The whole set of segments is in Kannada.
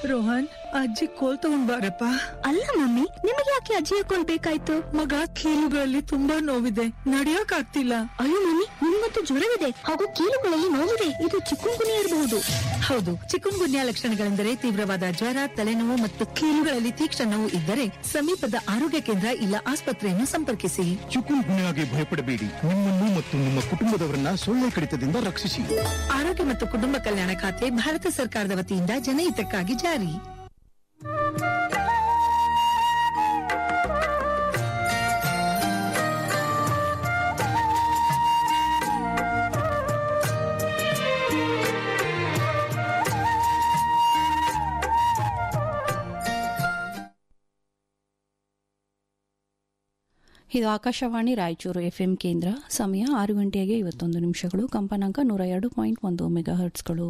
ರೋಹನ್ ಅಜ್ಜಿ ಕೋಲ್ ತಗೊಂಡ್ ಬಾರಪ್ಪ ಅಲ್ಲ ಮಮ್ಮಿ ನಿಮಗೆ ಯಾಕೆ ಅಜ್ಜಿಯ ಕೋಲ್ ಬೇಕಾಯ್ತು ಮಗ ಕೀಲುಗಳಲ್ಲಿ ತುಂಬಾ ನೋವಿದೆ ನಡಿಯಕ್ ಆಗ್ತಿಲ್ಲ ಅಯ್ಯೋ ಮಮ್ಮಿ ನಿಮ್ಮತ್ತು ಜ್ವರವಿದೆ ಹಾಗೂ ಕೀಲುಗಳಲ್ಲಿ ನೋವಿದೆ ಇದು ಚಿಕ್ಕುಂಗುನಿ ಇರಬಹುದು ಹೌದು ಚಿಕನ್ ಗುನ್ಯಾ ಲಕ್ಷಣಗಳೆಂದರೆ ತೀವ್ರವಾದ ಜ್ವರ ತಲೆನೋವು ಮತ್ತು ಕೀಲುಗಳಲ್ಲಿ ತೀಕ್ಷ್ಣ ನೋವು ಇದ್ದರೆ ಸಮೀಪದ ಆರೋಗ್ಯ ಕೇಂದ್ರ ಇಲ್ಲ ಆಸ್ಪತ್ರೆಯನ್ನು ಸಂಪರ್ಕಿಸಿ ಚಿಕುನ್ ಗುನ್ಯಾಗೆ ಭಯಪಡಬೇಡಿ ನಿಮ್ಮನ್ನು ಮತ್ತು ನಿಮ್ಮ ಕುಟುಂಬದವರನ್ನ ಸೊಳ್ಳೆ ಕಡಿತದಿಂದ ರಕ್ಷಿಸಿ ಆರೋಗ್ಯ ಮತ್ತು ಕುಟುಂಬ ಕಲ್ಯಾಣ ಖಾತೆ ಭಾರತ ಸರ್ಕಾರದ ವತಿಯಿಂದ ಜನಹಿತಕ್ಕಾಗಿ ಜಾರಿ ಇದು ಆಕಾಶವಾಣಿ ರಾಯಚೂರು ಎಫ್ಎಂ ಕೇಂದ್ರ ಸಮಯ ಆರು ಗಂಟೆಗೆ ಇವತ್ತೊಂದು ನಿಮಿಷಗಳು ಕಂಪನಾಂಕ ನೂರ ಎರಡು ಪಾಯಿಂಟ್ ಒಂದು ಮೆಗಾ ಹರ್ಟ್ಸ್ಗಳು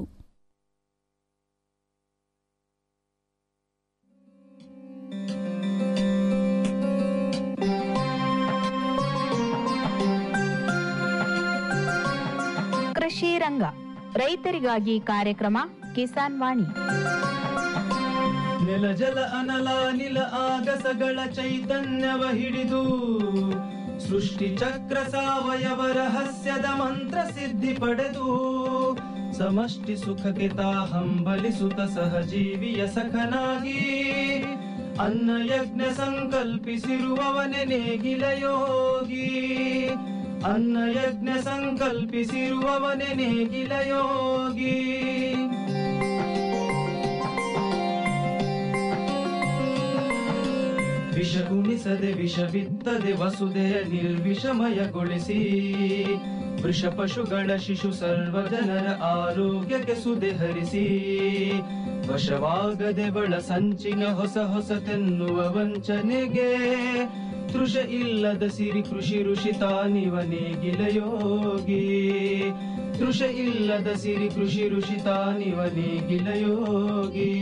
ಕೃಷಿ ರಂಗ ರೈತರಿಗಾಗಿ ಕಾರ್ಯಕ್ರಮ ಕಿಸಾನ್ ವಾಣಿ ನೆಲ ಜಲ ಅನಲ ನಿಲ ಆಗಸಗಳ ಚೈತನ್ಯವ ಹಿಡಿದು ಸೃಷ್ಟಿ ಚಕ್ರ ಸಾವಯವ ರಹಸ್ಯದ ಮಂತ್ರ ಸಿದ್ಧಿ ಪಡೆದು ಸಮಷ್ಟಿ ಸುಖಕ್ಕೆ ತಾ ಹಂಬಲಿಸುತ್ತ ಸಹಜೀವಿಯ ಸಖನಾಗಿ ಅನ್ನ ಯಜ್ಞ ಸಂಕಲ್ಪಿಸಿರುವವನೆ ನೇಗಿಲ ಯೋಗಿ ಅನ್ನ ಯಜ್ಞ ಸಂಕಲ್ಪಿಸಿರುವವನೆ ನೇಗಿಲ ಯೋಗಿ ವಿಷ ಉಣಿಸದೆ ವಿಷ ಬಿತ್ತದೆ ವಸುದೆಯ ನಿರ್ವಿಷಮಯಗೊಳಿಸಿ ವೃಷ ಪಶುಗಳ ಶಿಶು ಸರ್ವ ಜನರ ಆರೋಗ್ಯಕ್ಕೆ ಸುದೆ ಹರಿಸಿ ವಶವಾಗದೆ ಬಳ ಸಂಚಿನ ಹೊಸ ಹೊಸತೆನ್ನುವ ವಂಚನೆಗೆ ತೃಷ ಇಲ್ಲದ ಸಿರಿ ಕೃಷಿ ಋಷಿ ತಾನಿವ ನೇಗಿಲ ಯೋಗಿ ತೃಷ ಇಲ್ಲದ ಸಿರಿ ಕೃಷಿ ಋಷಿ ತಾನಿವ ನೇಗಿಲ ಯೋಗಿ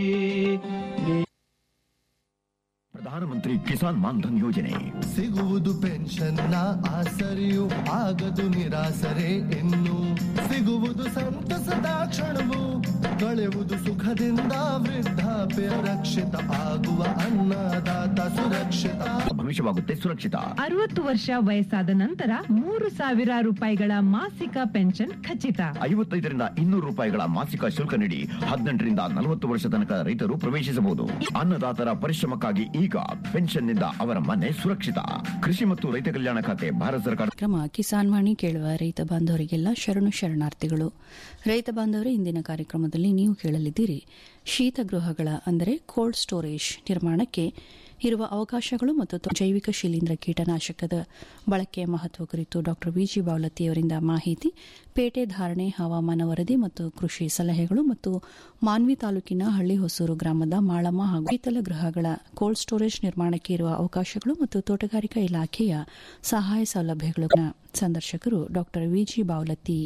ಪ್ರಧಾನಮಂತ್ರಿ ಕಿಸಾನ್ ಮಾನ್ಧನ್ ಯೋಜನೆ ಸಿಗುವುದು ಪೆನ್ಷನ್ನ ಆಸರೆಯು ಆಗದು ನಿರಾಸರೆ ಇನ್ನು ಸಿಗುವುದು ಸಂತಸದ ಕ್ಷಣವು ಕಳೆವುದು ಸುಖದಿಂದ ವೃದ್ಧಾಪ್ಯ ರಕ್ಷಿತ ಆಗುವ ಅನ್ನದಾತ ಸುರಕ್ಷಿತ ಭವಿಷ್ಯವಾಗುತ್ತೆ ಸುರಕ್ಷಿತ ಅರವತ್ತು ವರ್ಷ ವಯಸ್ಸಾದ ನಂತರ ಮೂರು ಸಾವಿರ ರೂಪಾಯಿಗಳ ಮಾಸಿಕ ಪೆನ್ಷನ್ ಖಚಿತ ಐವತ್ತೈದರಿಂದ ಇನ್ನೂರು ರೂಪಾಯಿಗಳ ಮಾಸಿಕ ಶುಲ್ಕ ನೀಡಿ ಹದಿನೆಂಟರಿಂದ ನಲವತ್ತು ವರ್ಷ ತನಕ ರೈತರು ಪ್ರವೇಶಿಸಬಹುದು ಅನ್ನದಾತರ ಪರಿಶ್ರಮಕ್ಕಾಗಿ ಈಗ ಪೆನ್ಷನ್ನಿಂದ ಅವರ ಮನೆ ಸುರಕ್ಷಿತ ಕೃಷಿ ಮತ್ತು ರೈತ ಕಲ್ಯಾಣ ಖಾತೆ ಭಾರತ ಸರ್ಕಾರ ಕಾರ್ಯಕ್ರಮ ಕಿಸಾನ್ ವಾಣಿ ಕೇಳುವ ರೈತ ಬಾಂಧವರಿಗೆಲ್ಲ ಶರಣು ಶರಣಾರ್ಥಿಗಳು ರೈತ ಬಾಂಧವರೇ ಇಂದಿನ ಕಾರ್ಯಕ್ರಮದಲ್ಲಿ ನೀವು ಕೇಳಲಿದ್ದೀರಿ ಶೀತಗೃಹಗಳ ಅಂದರೆ ಕೋಲ್ಡ್ ಸ್ಟೋರೇಜ್ ನಿರ್ಮಾಣಕ್ಕೆ ಇರುವ ಅವಕಾಶಗಳು ಮತ್ತು ತ- ಜೈವಿಕ ಶಿಲೀಂಧ್ರ ಕೀಟನಾಶಕದ ಬಳಕೆಯ ಮಹತ್ವ ಕುರಿತು ಡಾಕ್ಟರ್ ವಿಜಿ ಬಾವಲತ್ತಿ ಅವರಿಂದ ಮಾಹಿತಿ ಪೇಟೆ ಧಾರಣೆ ಹವಾಮಾನ ವರದಿ ಮತ್ತು ಕೃಷಿ ಸಲಹೆಗಳು ಮತ್ತು ಮಾನ್ವಿ ತಾಲೂಕಿನ ಹಳ್ಳಿ ಹೊಸೂರು ಗ್ರಾಮದ ಮಾಳಮ್ಮ ಹಾಗೂ ಶೀತಲ ಗೃಹಗಳ ಕೋಲ್ಡ್ ಸ್ಟೋರೇಜ್ ನಿರ್ಮಾಣಕ್ಕೆ ಇರುವ ಅವಕಾಶಗಳು ಮತ್ತು ತೋಟಗಾರಿಕಾ ಇಲಾಖೆಯ ಸಹಾಯ ಸೌಲಭ್ಯಗಳು ಸಂದರ್ಶಕರು ಡಾಕ್ಟರ್ ವಿಜಿ ಬಾವಲತ್ತಿ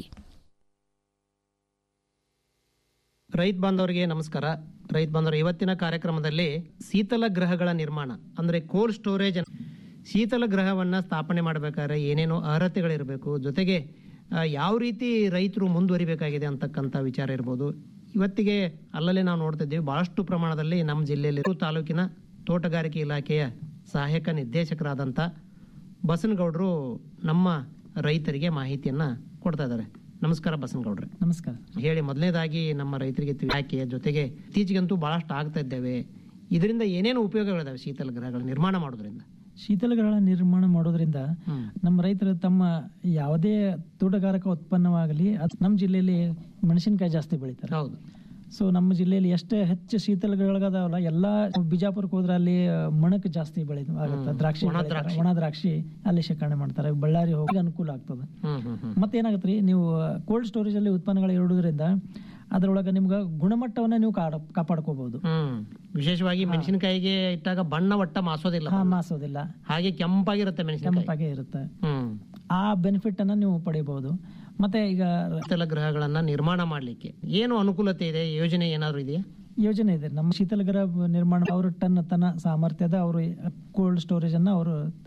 ರೈತ ಬಾಂಧವರಿಗೆ ನಮಸ್ಕಾರ ರೈತ ಬಾಂಧವರು ಇವತ್ತಿನ ಕಾರ್ಯಕ್ರಮದಲ್ಲಿ ಶೀತಲ ಗೃಹಗಳ ನಿರ್ಮಾಣ ಅಂದರೆ ಕೋಲ್ಡ್ ಸ್ಟೋರೇಜ್ ಶೀತಲ ಗೃಹವನ್ನು ಸ್ಥಾಪನೆ ಮಾಡಬೇಕಾದ್ರೆ ಏನೇನೋ ಅರ್ಹತೆಗಳಿರಬೇಕು ಜೊತೆಗೆ ಆ, ಯಾವ ರೀತಿ ರೈತರು ಮುಂದುವರಿಬೇಕಾಗಿದೆ ಅಂತಕ್ಕಂಥ ವಿಚಾರ ಇರ್ಬೋದು ಇವತ್ತಿಗೆ ಅಲ್ಲಲ್ಲೇ ನಾವು ನೋಡ್ತಿದ್ದೀವಿ ಭಾಳಷ್ಟು ಪ್ರಮಾಣದಲ್ಲಿ ನಮ್ಮ ಜಿಲ್ಲೆಯಲ್ಲಿ ತಾಲೂಕಿನ ತೋಟಗಾರಿಕೆ ಇಲಾಖೆಯ ಸಹಾಯಕ ನಿರ್ದೇಶಕರಾದಂಥ ಬಸನಗೌಡರು ನಮ್ಮ ರೈತರಿಗೆ ಮಾಹಿತಿಯನ್ನು ಕೊಡ್ತಾ ಇದ್ದಾರೆ ನಮಸ್ಕಾರ ಬಸನಗೌಡ್ರೆ ನಮಸ್ಕಾರ ಹೇಳಿ ಮೊದಲನೇದಾಗಿ ನಮ್ಮ ರೈತರಿಗೆ ತಿಳಿ- ಯಾಕೆ ಜೊತೆಗೆ ಇತ್ತೀಚೆಗಂತೂ ಬಹಳಷ್ಟು ಆಗ್ತಾ ಇದ್ದೇವೆ ಇದರಿಂದ ಏನೇನು ಉಪಯೋಗಗಳಿದಾವೆ ಶೀತಲ ಗೃಹಗಳ ನಿರ್ಮಾಣ ಮಾಡೋದ್ರಿಂದ ಶೀತಲಗೃಹ ನಿರ್ಮಾಣ ಮಾಡೋದ್ರಿಂದ ನಮ್ಮ ರೈತರು ತಮ್ಮ ಯಾವುದೇ ತೋಟಗಾರಿಕಾ ಉತ್ಪನ್ನವಾಗಲಿ ಅದ್ ನಮ್ಮ ಜಿಲ್ಲೆಯಲ್ಲಿ ಮೆಣಸಿನಕಾಯಿ ಜಾಸ್ತಿ ಬೆಳಿತಾರೆ ಹೌದು ಸೊ ನಮ್ಮ ಜಿಲ್ಲೆಯಲ್ಲಿ ಎಷ್ಟೇ ಹೆಚ್ಚು ಶೀತಲಗೃಹಗಳದಾವಲ್ಲ ಎಲ್ಲಾ ಬಿಜಾಪುರಕ್ಕೆ ಹೋದ್ರೆ ಅಲ್ಲಿ ಮಣಕ್ ಜಾಸ್ತಿ ಬೆಳೆ ಆಗುತ್ತೆ ದ್ರಾಕ್ಷಿ ಒಣ ಬೆಳಿತಾರೆ. ದ್ರಾಕ್ಷಿ. ಒಣ ದ್ರಾಕ್ಷಿ ಅಲ್ಲಿ ಶೇಖರಣೆ ಮಾಡ್ತಾರೆ ಬಳ್ಳಾರಿ ಹೋಗಿ ಅನುಕೂಲ ಆಗ್ತದೆ ಹ್ಮ್ ಹ್ಮ್ ಹ್ಮ್ ಮತ್ತೇನಾಗತ್ತೆ ರೀ ನೀವು ಕೋಲ್ಡ್ ಸ್ಟೋರೇಜ್ ಅಲ್ಲಿ ಉತ್ಪನ್ನಗಳು ಇಡೋದ್ರಿಂದ ಅದರೊಳಗೆ ನಿಮ್ಗೆ ಗುಣಮಟ್ಟವನ್ನ ನೀವು ಕಾಡ- ಕಾಪಾಡ್ಕೋಬಹುದು ಹ್ಮ್ ವಿಶೇಷವಾಗಿ ಮೆಣಸಿನಕಾಯಿಗೆ ಇಟ್ಟಾಗ ಬಣ್ಣ ಒಟ್ಟ ಮಾಸೋದಿಲ್ಲ ಹಾ ಮಾಸೋದಿಲ್ಲ ಹಾಗೆ ಕೆಂಪಾಗಿರುತ್ತೆ ಮೆಣಸಿನಕಾಯಿ ಕೆಂಪಾಗೆ ಇರುತ್ತೆ ಹ್ಮ್ ಆ ಬೆನಿಫಿಟ್ ಅನ್ನ ನೀವು ಪಡಿಬಹುದು ಮತ್ತೆ ಈಗ ಶೀತಲ ಗೃಹಗಳನ್ನ ನಿರ್ಮಾಣ ಮಾಡ್ಲಿಕ್ಕೆ ಏನು ಅನುಕೂಲತೆ ಇದೆ ಯೋಜನೆ ಏನಾದ್ರು ಇದೆಯಾ ಯೋಜನೆ ಇದೆ ನಮ್ಮ ಶೀತಲಗೃಹ ನಿರ್ಮಾಣ ಅವರು ಟನ್ ತನ ಸಾಮರ್ಥ್ಯದ ಅವರು ಕೋಲ್ಡ್ ಸ್ಟೋರೇಜ್ ಅನ್ನ ಅವರು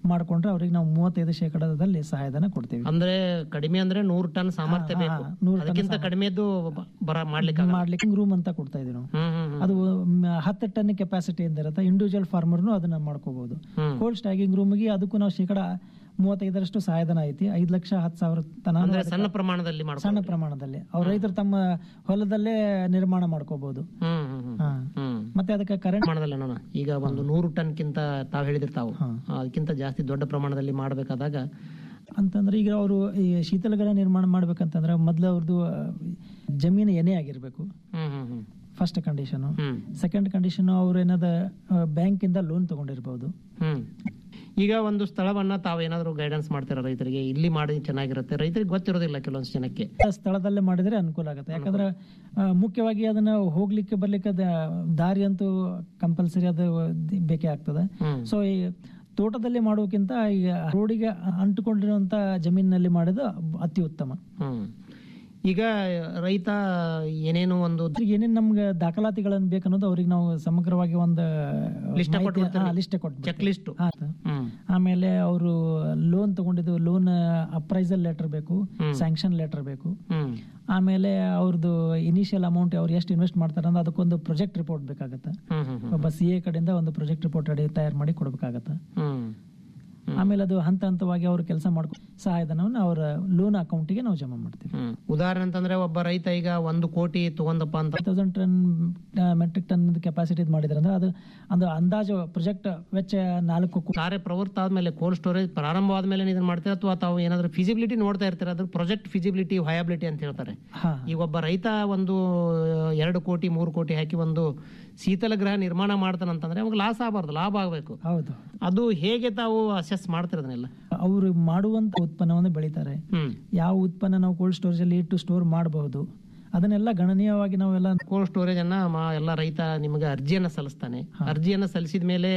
ಮಾಡ್ಕೊಂಡ್ರೆ ಅವ್ರಿಗೆ ನಾವು ಮೂವತ್ತೈದು ಶೇಕಡದಲ್ಲಿ ಸಹಾಯಧನ ಕೊಡ್ತೀವಿ ಅಂದ್ರೆ ಕಡಿಮೆ ಅಂದ್ರೆ ನೂರು ಟನ್ ಸಾಮರ್ಥ್ಯ ಹಾ, ಬೇಕು ಹಾ, ನೂರು ಟನ್ ಅದಕ್ಕಿಂತ ಸಾಮರ್ಥ್ಯ. ಕಡಿಮೆದ್ದು ಬರ ಮಾಡ್ಲಿಕ್ಕೆ ಮಾಡ್ಲಿಕ್ಕೆ ರೂಮ್ ಅಂತ ಕೊಡ್ತಾ ಇದೀವಿ ನಾವು ಹ್ಮ್ ಹ್ಮ್ ಹ್ಮ್. ಅದು ಮ್, ಹತ್ತು ಟನ್ ಕೆಪಾಸಿಟಿ ಇರುತ್ತೆ ಇಂಡಿವಿಜುವಲ್ ಫಾರ್ಮರ್ನು ಅದನ್ನ ಮಾಡ್ಕೋಬಹುದು ಹ್ಮ್. ಕೋಲ್ಡ್ ಸ್ಟ್ಯಾಗಿಂಗ್ ರೂಮ್ಗೆ ಅದಕ್ಕೂ ನಾವು ಶೇಕಡ ಮೂವತ್ತೈದರಷ್ಟು ಸಹಾಯಧನ ಐತಿ ಐದು ಲಕ್ಷ ಹತ್ತು ಸಾವಿರ ತನ ಅಂದ್ರೆ ಸಣ್ಣ ಪ್ರಮಾಣದಲ್ಲಿ ಮಾಡ್ಕೊ ಸಣ್ಣ ಪ್ರಮಾಣದಲ್ಲಿ ಅವ್ರ ರೈತರು ತಮ್ಮ ಹೊಲದಲ್ಲೇ ನಿರ್ಮಾಣ ಮಾಡ್ಕೋಬಹುದು ಹ್ಮ್ ಹ್ಮ್ ಹ್ಮ್ ಹಾ. ಹ್ಮ್ ಮತ್ತೆ ಅದಕ್ಕೆ ಕರೆಂಟ್ ಪ್ರಮಾಣದಲ್ಲಿ ಅಣ್ಣ ಈಗ ಒಂದು ನೂರು ಟನ್ಕಿಂತ ತಾವು ಹೇಳಿದ್ರಿ ತಾವು ಅದಕ್ಕಿಂತ ಜಾಸ್ತಿ ದೊಡ್ಡ ಪ್ರಮಾಣದಲ್ಲಿ ಮಾಡಬೇಕಾದಾಗ ಅಂತಂದ್ರೆ ಈಗ ಅವರು ಈ ಶೀತಲಗೃಹ ನಿರ್ಮಾಣ ಮಾಡ್ಬೇಕಂತಂದ್ರೆ ಮೊದ್ಲು ಅವ್ರದ್ದು ಆ, ಜಮೀನು ಏನೇ ಆಗಿರ್ಬೇಕು ಹ್ಮ್ ಹ್ಮ್ ಹ್ಮ್ ಫಸ್ಟ್ ಕಂಡೀಷನ್ ಹ್ಮ್ ಸೆಕೆಂಡ್ ಕಂಡೀಷನ್ ಅವ್ರು ಏನದ ಬ್ಯಾಂಕ್ ಇಂದ ಲೋನ್ ತಗೊಂಡಿರ್ಬೋದು ಹ್ಮ್ ಈಗ ಒಂದು ಸ್ಥಳವನ್ನ ತಾವು ಏನಾದ್ರು ಗೈಡೆನ್ಸ್ ಮಾಡ್ತೀರಾ ರೈತರಿಗೆ ಇಲ್ಲಿ ಮಾಡಿ ಚೆನ್ನಾಗಿರುತ್ತೆ ರೈತರಿಗೆ ಗೊತ್ತಿರೋದಿಲ್ಲ ಕೆಲವೊಂದು ಜನಕ್ಕೆ ಆ ಸ್ಥಳದಲ್ಲೇ ಮಾಡಿದ್ರೆ ಅನುಕೂಲ ಆಗುತ್ತೆ ಯಾಕಂದ್ರೆ ಆ, ಮುಖ್ಯವಾಗಿ ಅದನ್ನ ಹೋಗ್ಲಿಕ್ಕೆ ಬರ್ಲಿಕ್ಕೆ ಅದ ದಾರಿ ಅಂತೂ ಕಂಪಲ್ಸರಿ ಅದು ದಿ- ಬೇಕೇ ಆಗ್ತದೆ ಹ್ಮ್. ಸೊ ಈ ತೋಟದಲ್ಲಿ ಮಾಡೋಕ್ಕಿಂತ ಈಗ ರೋಡಿಗೆ ಅಂಟುಕೊಂಡಿರುವಂತ ಜಮೀನಿನಲ್ಲಿ ಮಾಡಿದ ಅತಿ ಉತ್ತಮ ಹ್ಮ್ ಈಗ ರೈತ ಏನೇನು ಒಂದು ಏನೇನ್ ನಮ್ಗೆ ದಾಖಲಾತಿಗಳನ್ನ ಬೇಕನ್ನೋದು ಅವ್ರಿಗೆ ನಾವು ಸಮಗ್ರವಾಗಿ ಒಂದು ಲಿಸ್ಟ್ ಕೊಟ್ಬಿಡ್ತೀರಿ? ಲಿಸ್ಟ್ ಕೊಟ್ಟು ಚೆಕ್ ಲಿಸ್ಟ್ ಹ್ಮ್ ಆಮೇಲೆ ಅವರು ಲೋನ್ ತಗೊಂಡಿದ್ದು ಲೋನ್ ಅಪ್ರೈಸಲ್ ಲೆಟರ್ ಬೇಕು ಹ್ಮ್. ಸ್ಯಾಂಕ್ಷನ್ ಲೆಟರ್ ಬೇಕು ಹ್ಮ್ ಆಮೇಲೆ ಅವ್ರದ್ದು ಇನಿಷಿಯಲ್ ಅಮೌಂಟ್ ಅವ್ರು ಎಷ್ಟು ಇನ್ವೆಸ್ಟ್ ಮಾಡ್ತಾರೆ ಅಂದ್ರೆ ಅದಕ್ಕೊಂದು ಪ್ರಾಜೆಕ್ಟ್ ರಿಪೋರ್ಟ್ ಬೇಕಾಗತ್ತೆ ಹ್ಮ್ ಹ್ಮ್ ಹ್ಮ್ ಒಬ್ಬ ಸಿ ಎ ಕಡೆಯಿಂದ ಒಂದು ಪ್ರಾಜೆಕ್ಟ್ ರಿಪೋರ್ಟ್ ರೆಡಿ ತಯಾರು ಮಾಡಿ ಕೊಡ್ಬೇಕಾಗತ್ತೆ ಹ್ಮ್ ಆಮೇಲೆ ಅದು ಹಂತ ಹಂತವಾಗಿ ಅವ್ರ ಕೆಲಸ ಮಾಡ್ಕೊ ಸಹಾಯಧನವನ್ನು ಅವರ ಲೋನ್ ಅಕೌಂಟಿಗೆ ನಾವು ಜಮಾ ಮಾಡ್ತೀವಿ ಹ್ಮ್ ಉದಾಹರಣೆ ಅಂತಂದ್ರೆ ಒಬ್ಬ ರೈತ ಈಗ ಒಂದು ಕೋಟಿ ತಗೊಂಡಪ್ಪ ಅಂತ thousand ton metric ton capacity ಮಾಡಿದ್ರೆ ಅಂದ್ರೆ ಅದು ಒಂದು ಅಂದಾಜು ಪ್ರಾಜೆಕ್ಟ್ ವೆಚ್ಚ ನಾಲ್ಕು ಕೋ- ಕಾರ್ಯ ಪ್ರವೃತ್ತ ಆದ್ಮೇಲೆ ಕೋಲ್ಡ್ ಸ್ಟೋರೇಜ್ ಪ್ರಾರಂಭ ಆದ್ಮೇಲೆ ಇದನ್ನ ಮಾಡ್ತೀರಾ ಅಥವಾ ತಾವು ಏನಾದ್ರು ಫಿಸಿಬಿಲಿಟಿ ನೋಡ್ತಾ ಇರ್ತೀರಾ ಅದ್ರ ಪ್ರಾಜೆಕ್ಟ್ ಫಿಸಿಬಿಲಿಟಿ ವಯಾಬಿಲಿಟಿ ಅಂತ ಹೇಳ್ತಾರೆ ಹಾ ಈಗ ಒಬ್ಬ ರೈತ ಒಂದು ಎರಡು ಕೋಟಿ ಮೂರು ಕೋಟಿ ಹಾಕಿ ಒಂದು ಶೀತಲ ಗೃಹ ನಿರ್ಮಾಣ ಮಾಡ್ತಾನಂತಂದ್ರೆ ಅವಾಗ ಲಾಸ್ ಆಗಬಾರ್ದು ಲಾಭ ಆಗಬೇಕು ಹೌದು ಅದು ಹೇಗೆ ತಾವು ಅಸೆಸ್ ಮಾಡ್ತಿರೋದನ್ನೆಲ್ಲ ಅವರು ಮಾಡುವಂತ ಉತ್ಪನ್ನವನ್ನು ಬೆಳಿತಾರೆ ಹ್ಮ್ ಯಾವ ಉತ್ಪನ್ನ ನಾವು ಕೋಲ್ಡ್ ಸ್ಟೋರೇಜ್ ಅಲ್ಲಿ ಇಟ್ಟು ಸ್ಟೋರ್ ಮಾಡಬಹುದು ಅದನ್ನೆಲ್ಲ ಗಣನೀಯವಾಗಿ ನಾವೆಲ್ಲ ಕೋಲ್ಡ್ ಸ್ಟೋರೇಜ್ ಅನ್ನ ಮ- ಎಲ್ಲ ರೈತ ನಿಮಗೆ ಅರ್ಜಿಯನ್ನ ಸಲ್ಲಿಸ್ತಾನೆ ಅರ್ಜಿಯನ್ನ ಸಲ್ಲಿಸಿದ ಮೇಲೆ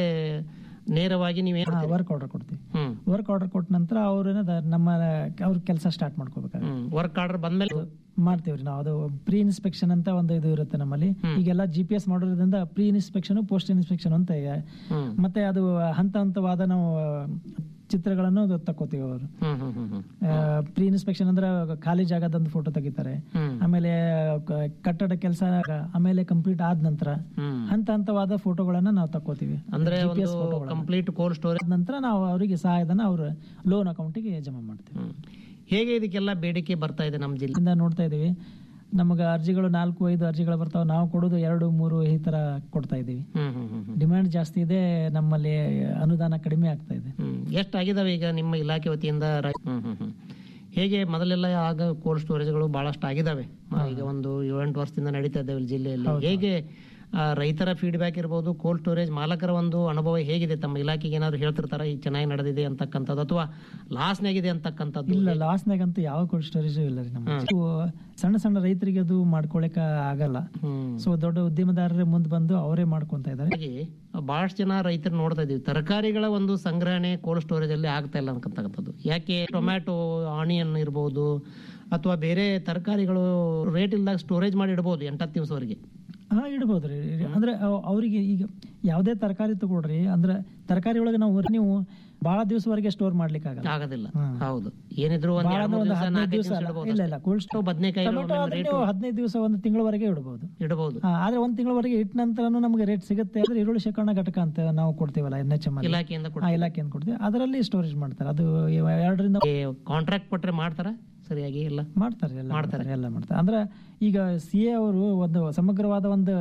ನೇರವಾಗಿ ನೀವೇ ವರ್ಕ್ ಆರ್ಡರ್ ಕೊಡ್ತೀವಿ ಹ್ಮ್ ವರ್ಕ್ ಆರ್ಡರ್ ಕೊಟ್ಟ ನಂತರ ಅವ್ರು ಏನದ ನಮ್ಮ ಅವ್ರ ಕೆಲಸ ಸ್ಟಾರ್ಟ್ ಮಾಡ್ಕೋಬೇಕಾಗುತ್ತೆ ಹ್ಮ್ ವರ್ಕ್ ಆರ್ಡರ್ ಬಂದ್ಮೇಲೆ ಮಾಡ್ತೀವ್ರಿ ನಾವು ಅದು ಪ್ರೀ ಇನ್ಸ್ಪೆಕ್ಷನ್ ಅಂತ ಒಂದು ಇದು ಇರುತ್ತೆ ನಮ್ಮಲ್ಲಿ ಈಗೆಲ್ಲ ಜಿ ಪಿ ಎಸ್ ಮಾಡೋದ್ರಿಂದ ಪ್ರೀ ಇನ್ಸ್ಪೆಕ್ಷನ್ ಪೋಸ್ಟ್ ಇನ್ಸ್ಪೆಕ್ಷನ್ ಅಂತ ಇದೆ ಹ್ಮ್ ಮತ್ತೆ ಅದು ಹಂತ ಹಂತವಾದ ನಾವು ಚಿತ್ರಗಳನ್ನು ಅದು ತಕ್ಕೋತೀವಿ ಅವರು ಹ್ಮ್ ಹ್ಮ್ ಹ್ಮ್ ಹ್ಮ್ ಪ್ರೀ ಇನ್ಸ್ಪೆಕ್ಷನ್ ಅಂದ್ರೆ ಖಾಲಿ ಜಾಗದೊಂದು ಫೋಟೋ ತೆಗಿತಾರೆ ಹ್ಮ್. ಆಮೇಲೆ ಕ- ಕಟ್ಟಡ ಕೆಲಸ ಆಮೇಲೆ ಕಂಪ್ಲೀಟ್ ಆದ ನಂತರ ಹ್ಮ್. ಹಂತ ಹಂತವಾದ ಫೋಟೋಗಳನ್ನ ನಾವು ತಕ್ಕೋತೀವಿ ಅಂದ್ರೆ GPS ಒಂದು ಫೋಟೋಗಳನ್ನ. ಕಂಪ್ಲೀಟ್ ಕೋಲ್ಡ್ ಸ್ಟೋರೇಜ್ ಅದ್ ನಂತರ ನಾವು ಅವರಿಗೆ ಸಹಾಯಧನ ಅವ್ರ ಲೋನ್ ಅಕೌಂಟಿಗೆ ಜಮಾ ಮಾಡ್ತೀವಿ ಹೇಗೆ ಇದಕ್ಕೆಲ್ಲ ಬೇಡಿಕೆ ಬರ್ತಾ ಇದೆ ನಮ್ಮ ಜಿಲ್ಲೆ ಇಂದ ನೋಡ್ತಾ ಇದೀವಿ ನಮಗೆ ಅರ್ಜಿಗಳು ನಾಲ್ಕು ಐದು ಅರ್ಜಿಗಳು ಬರ್ತಾವೆ ನಾವು ಕೊಡೋದು ಎರಡು ಮೂರು ಈ ತರ ಕೊಡ್ತಾ ಇದೀವಿ ಹ್ಮ್ ಹ್ಮ್ ಹ್ಮ್ ಹ್ಮ್. ಡಿಮ್ಯಾಂಡ್ ಜಾಸ್ತಿ ಇದೆ ನಮ್ಮಲ್ಲಿ ಅನುದಾನ ಕಡಿಮೆ ಆಗ್ತಾ ಇದೆ ಹ್ಮ್ ಎಷ್ಟಾಗಿದಾವೆ ಈಗ ನಿಮ್ಮ ಇಲಾಖೆ ವತಿಯಿಂದ ರೈ- ಹ್ಮ್ ಹ್ಮ್ ಹ್ಮ್ ಹೇಗೆ ಮೊದಲೆಲ್ಲ ಆಗ ಕೋಲ್ಡ್ ಸ್ಟೋರೇಜ್ಗಳು ಬಹಳಷ್ಟು ಆಗಿದಾವೆ ಈಗ ಒಂದು ಏಳೆಂಟು ವರ್ಷದಿಂದ ನಡೀತಾ ಇದ್ದಾವೆ ಇಲ್ಲಿ ಜಿಲ್ಲೆಯಲ್ಲಿ ಹೇಗೆ ಆ, ರೈತರ ಫೀಡ್ಬ್ಯಾಕ್ ಇರ್ಬೋದು ಕೋಲ್ಡ್ ಸ್ಟೋರೇಜ್ ಮಾಲಕರ ಒಂದು ಅನುಭವ ಹೇಗಿದೆ ತಮ್ಮ ಇಲಾಖೆಗೆ ಏನಾದ್ರು ಹೇಳ್ತಿರ್ತಾರ ಈಗ ಚೆನ್ನಾಗಿ ನಡೆದಿದೆ ಅಂತಕ್ಕಂಥದ್ದು ಅಥವಾ ಲಾಸ್ನಾಗಿದೆ ಅಂತಕ್ಕಂಥದ್ದು ಇಲ್ಲ ಲಾಸ್ನಾಗಂತೂ ಯಾವ ಕೋಲ್ಡ್ ಸ್ಟೋರೇಜ್ ಇಲ್ಲ ರೀ ನಮ್ಮ ಇವು ಸಣ್ಣ ಸಣ್ಣ ರೈತರಿಗೆ ಅದು ಮಾಡ್ಕೊಳಕ ಆಗಲ್ಲ ಹ್ಮ್ ಸೊ ದೊಡ್ಡ ಉದ್ಯಮದಾರರೇ ಮುಂದೆ ಬಂದು ಅವರೇ ಮಾಡ್ಕೊಂತ ಇದ್ದಾರೆ ಹಾಗೆ ಬಹಳಷ್ಟು ಜನ ರೈತರು ನೋಡ್ತಾ ಇದೀವಿ ತರಕಾರಿಗಳ ಒಂದು ಸಂಗ್ರಹಣೆ ಕೋಲ್ಡ್ ಸ್ಟೋರೇಜ್ ಅಲ್ಲಿ ಆಗ್ತಾ ಇಲ್ಲ ಅಂತಕ್ಕಂಥದ್ದು ಯಾಕೆ ಟೊಮ್ಯಾಟೊ ಆನಿಯನ್ ಇರ್ಬೋದು ಅಥವಾ ಬೇರೆ ತರಕಾರಿಗಳು ರೇಟ್ ಇಲ್ದಾಗ ಸ್ಟೋರೇಜ್ ಮಾಡಿ ಇಡಬಹುದು ಎಂಟತ್ತು ದಿವಸವರೆಗೆ ಹಾ ಇಡ್ಬೋದ್ರಿ ಅಂದ್ರೆ ಅವ್- ಅವ್ರಿಗೆ ಈಗ ಯಾವುದೇ ತರಕಾರಿ ತಗೊಳ್ರಿ ಅಂದ್ರೆ ತರಕಾರಿ ಒಳಗೆ ನಾವು ನೀವು ಬಹಳ ದಿವಸವರೆಗೆ ಸ್ಟೋರ್ ಮಾಡ್ಲಿಕ್ಕೆ ಆಗಲ್ಲ ಆಗೋದಿಲ್ಲ ಹೌದು ಏನಿದ್ರು ಒಂದ್ ಬಹಳ ಎರಡ್ ಮೂರ್ ಒಂದು ದಿವಸ ಹದಿನೈದು ನಾಲ್ಕೈದು ದಿವಸ ದಿವಸ ಅಲ್ಲ. ಇಡಬಹುದು ಇಲ್ಲ ಇಲ್ಲ ಕೋಲ್ಡ್ ಸ್ಟೋರ್ ಬದನೆಕಾಯಿ ಟೊಮೆಟೊ ಆದ್ರೆ ನೀವು ಹದಿನೈದು ದಿವಸ ಒಂದು ತಿಂಗಳವರೆಗೆ ಇಡಬಹುದು ಇಡಬಹುದು ಹಾ, ಆದ್ರೆ ಒಂದ್ ತಿಂಗಳವರೆಗೆ ಇಟ್ಟ ನಂತರನು ನಮಗೆ ರೇಟ್ ಸಿಗುತ್ತೆ ಅಂದ್ರೆ ಈರುಳ್ಳಿ ಶೇಖರಣಾ ಘಟಕ ಅಂತ ನಾವು ಕೊಡ್ತೀವಲ್ಲ ಎನ್ ಎಚ್ ಎಂ ಇಲಾಖೆಯಿಂದ ಇಲಾಖೆಯಿಂದ ಕೊಡ್ತೀವಿ ಅದರಲ್ಲಿ ಸ್ಟೋರೇಜ್ ಮಾಡ್ತಾರೆ ಅದು ಇವ- ಎರಡರಿಂದ ಕಾಂಟ್ರಾಕ್ಟ್ ಕೊಟ್ರೆ ಮಾಡ್ತಾರ ಸರಿಯಾಗಿ ಇಲ್ಲ ಮಾಡ್ತಾರೆ ಎಲ್ಲ ಮಾಡ್ತಾರೆ ಎಲ್ಲ ಮಾಡ್ತಾರೆ ಅಂದ್ರೆ ಈಗ ಸಿ ಎ ಅವರು ಒಂದು ಸಮಗ್ರವಾದ ಒಂದು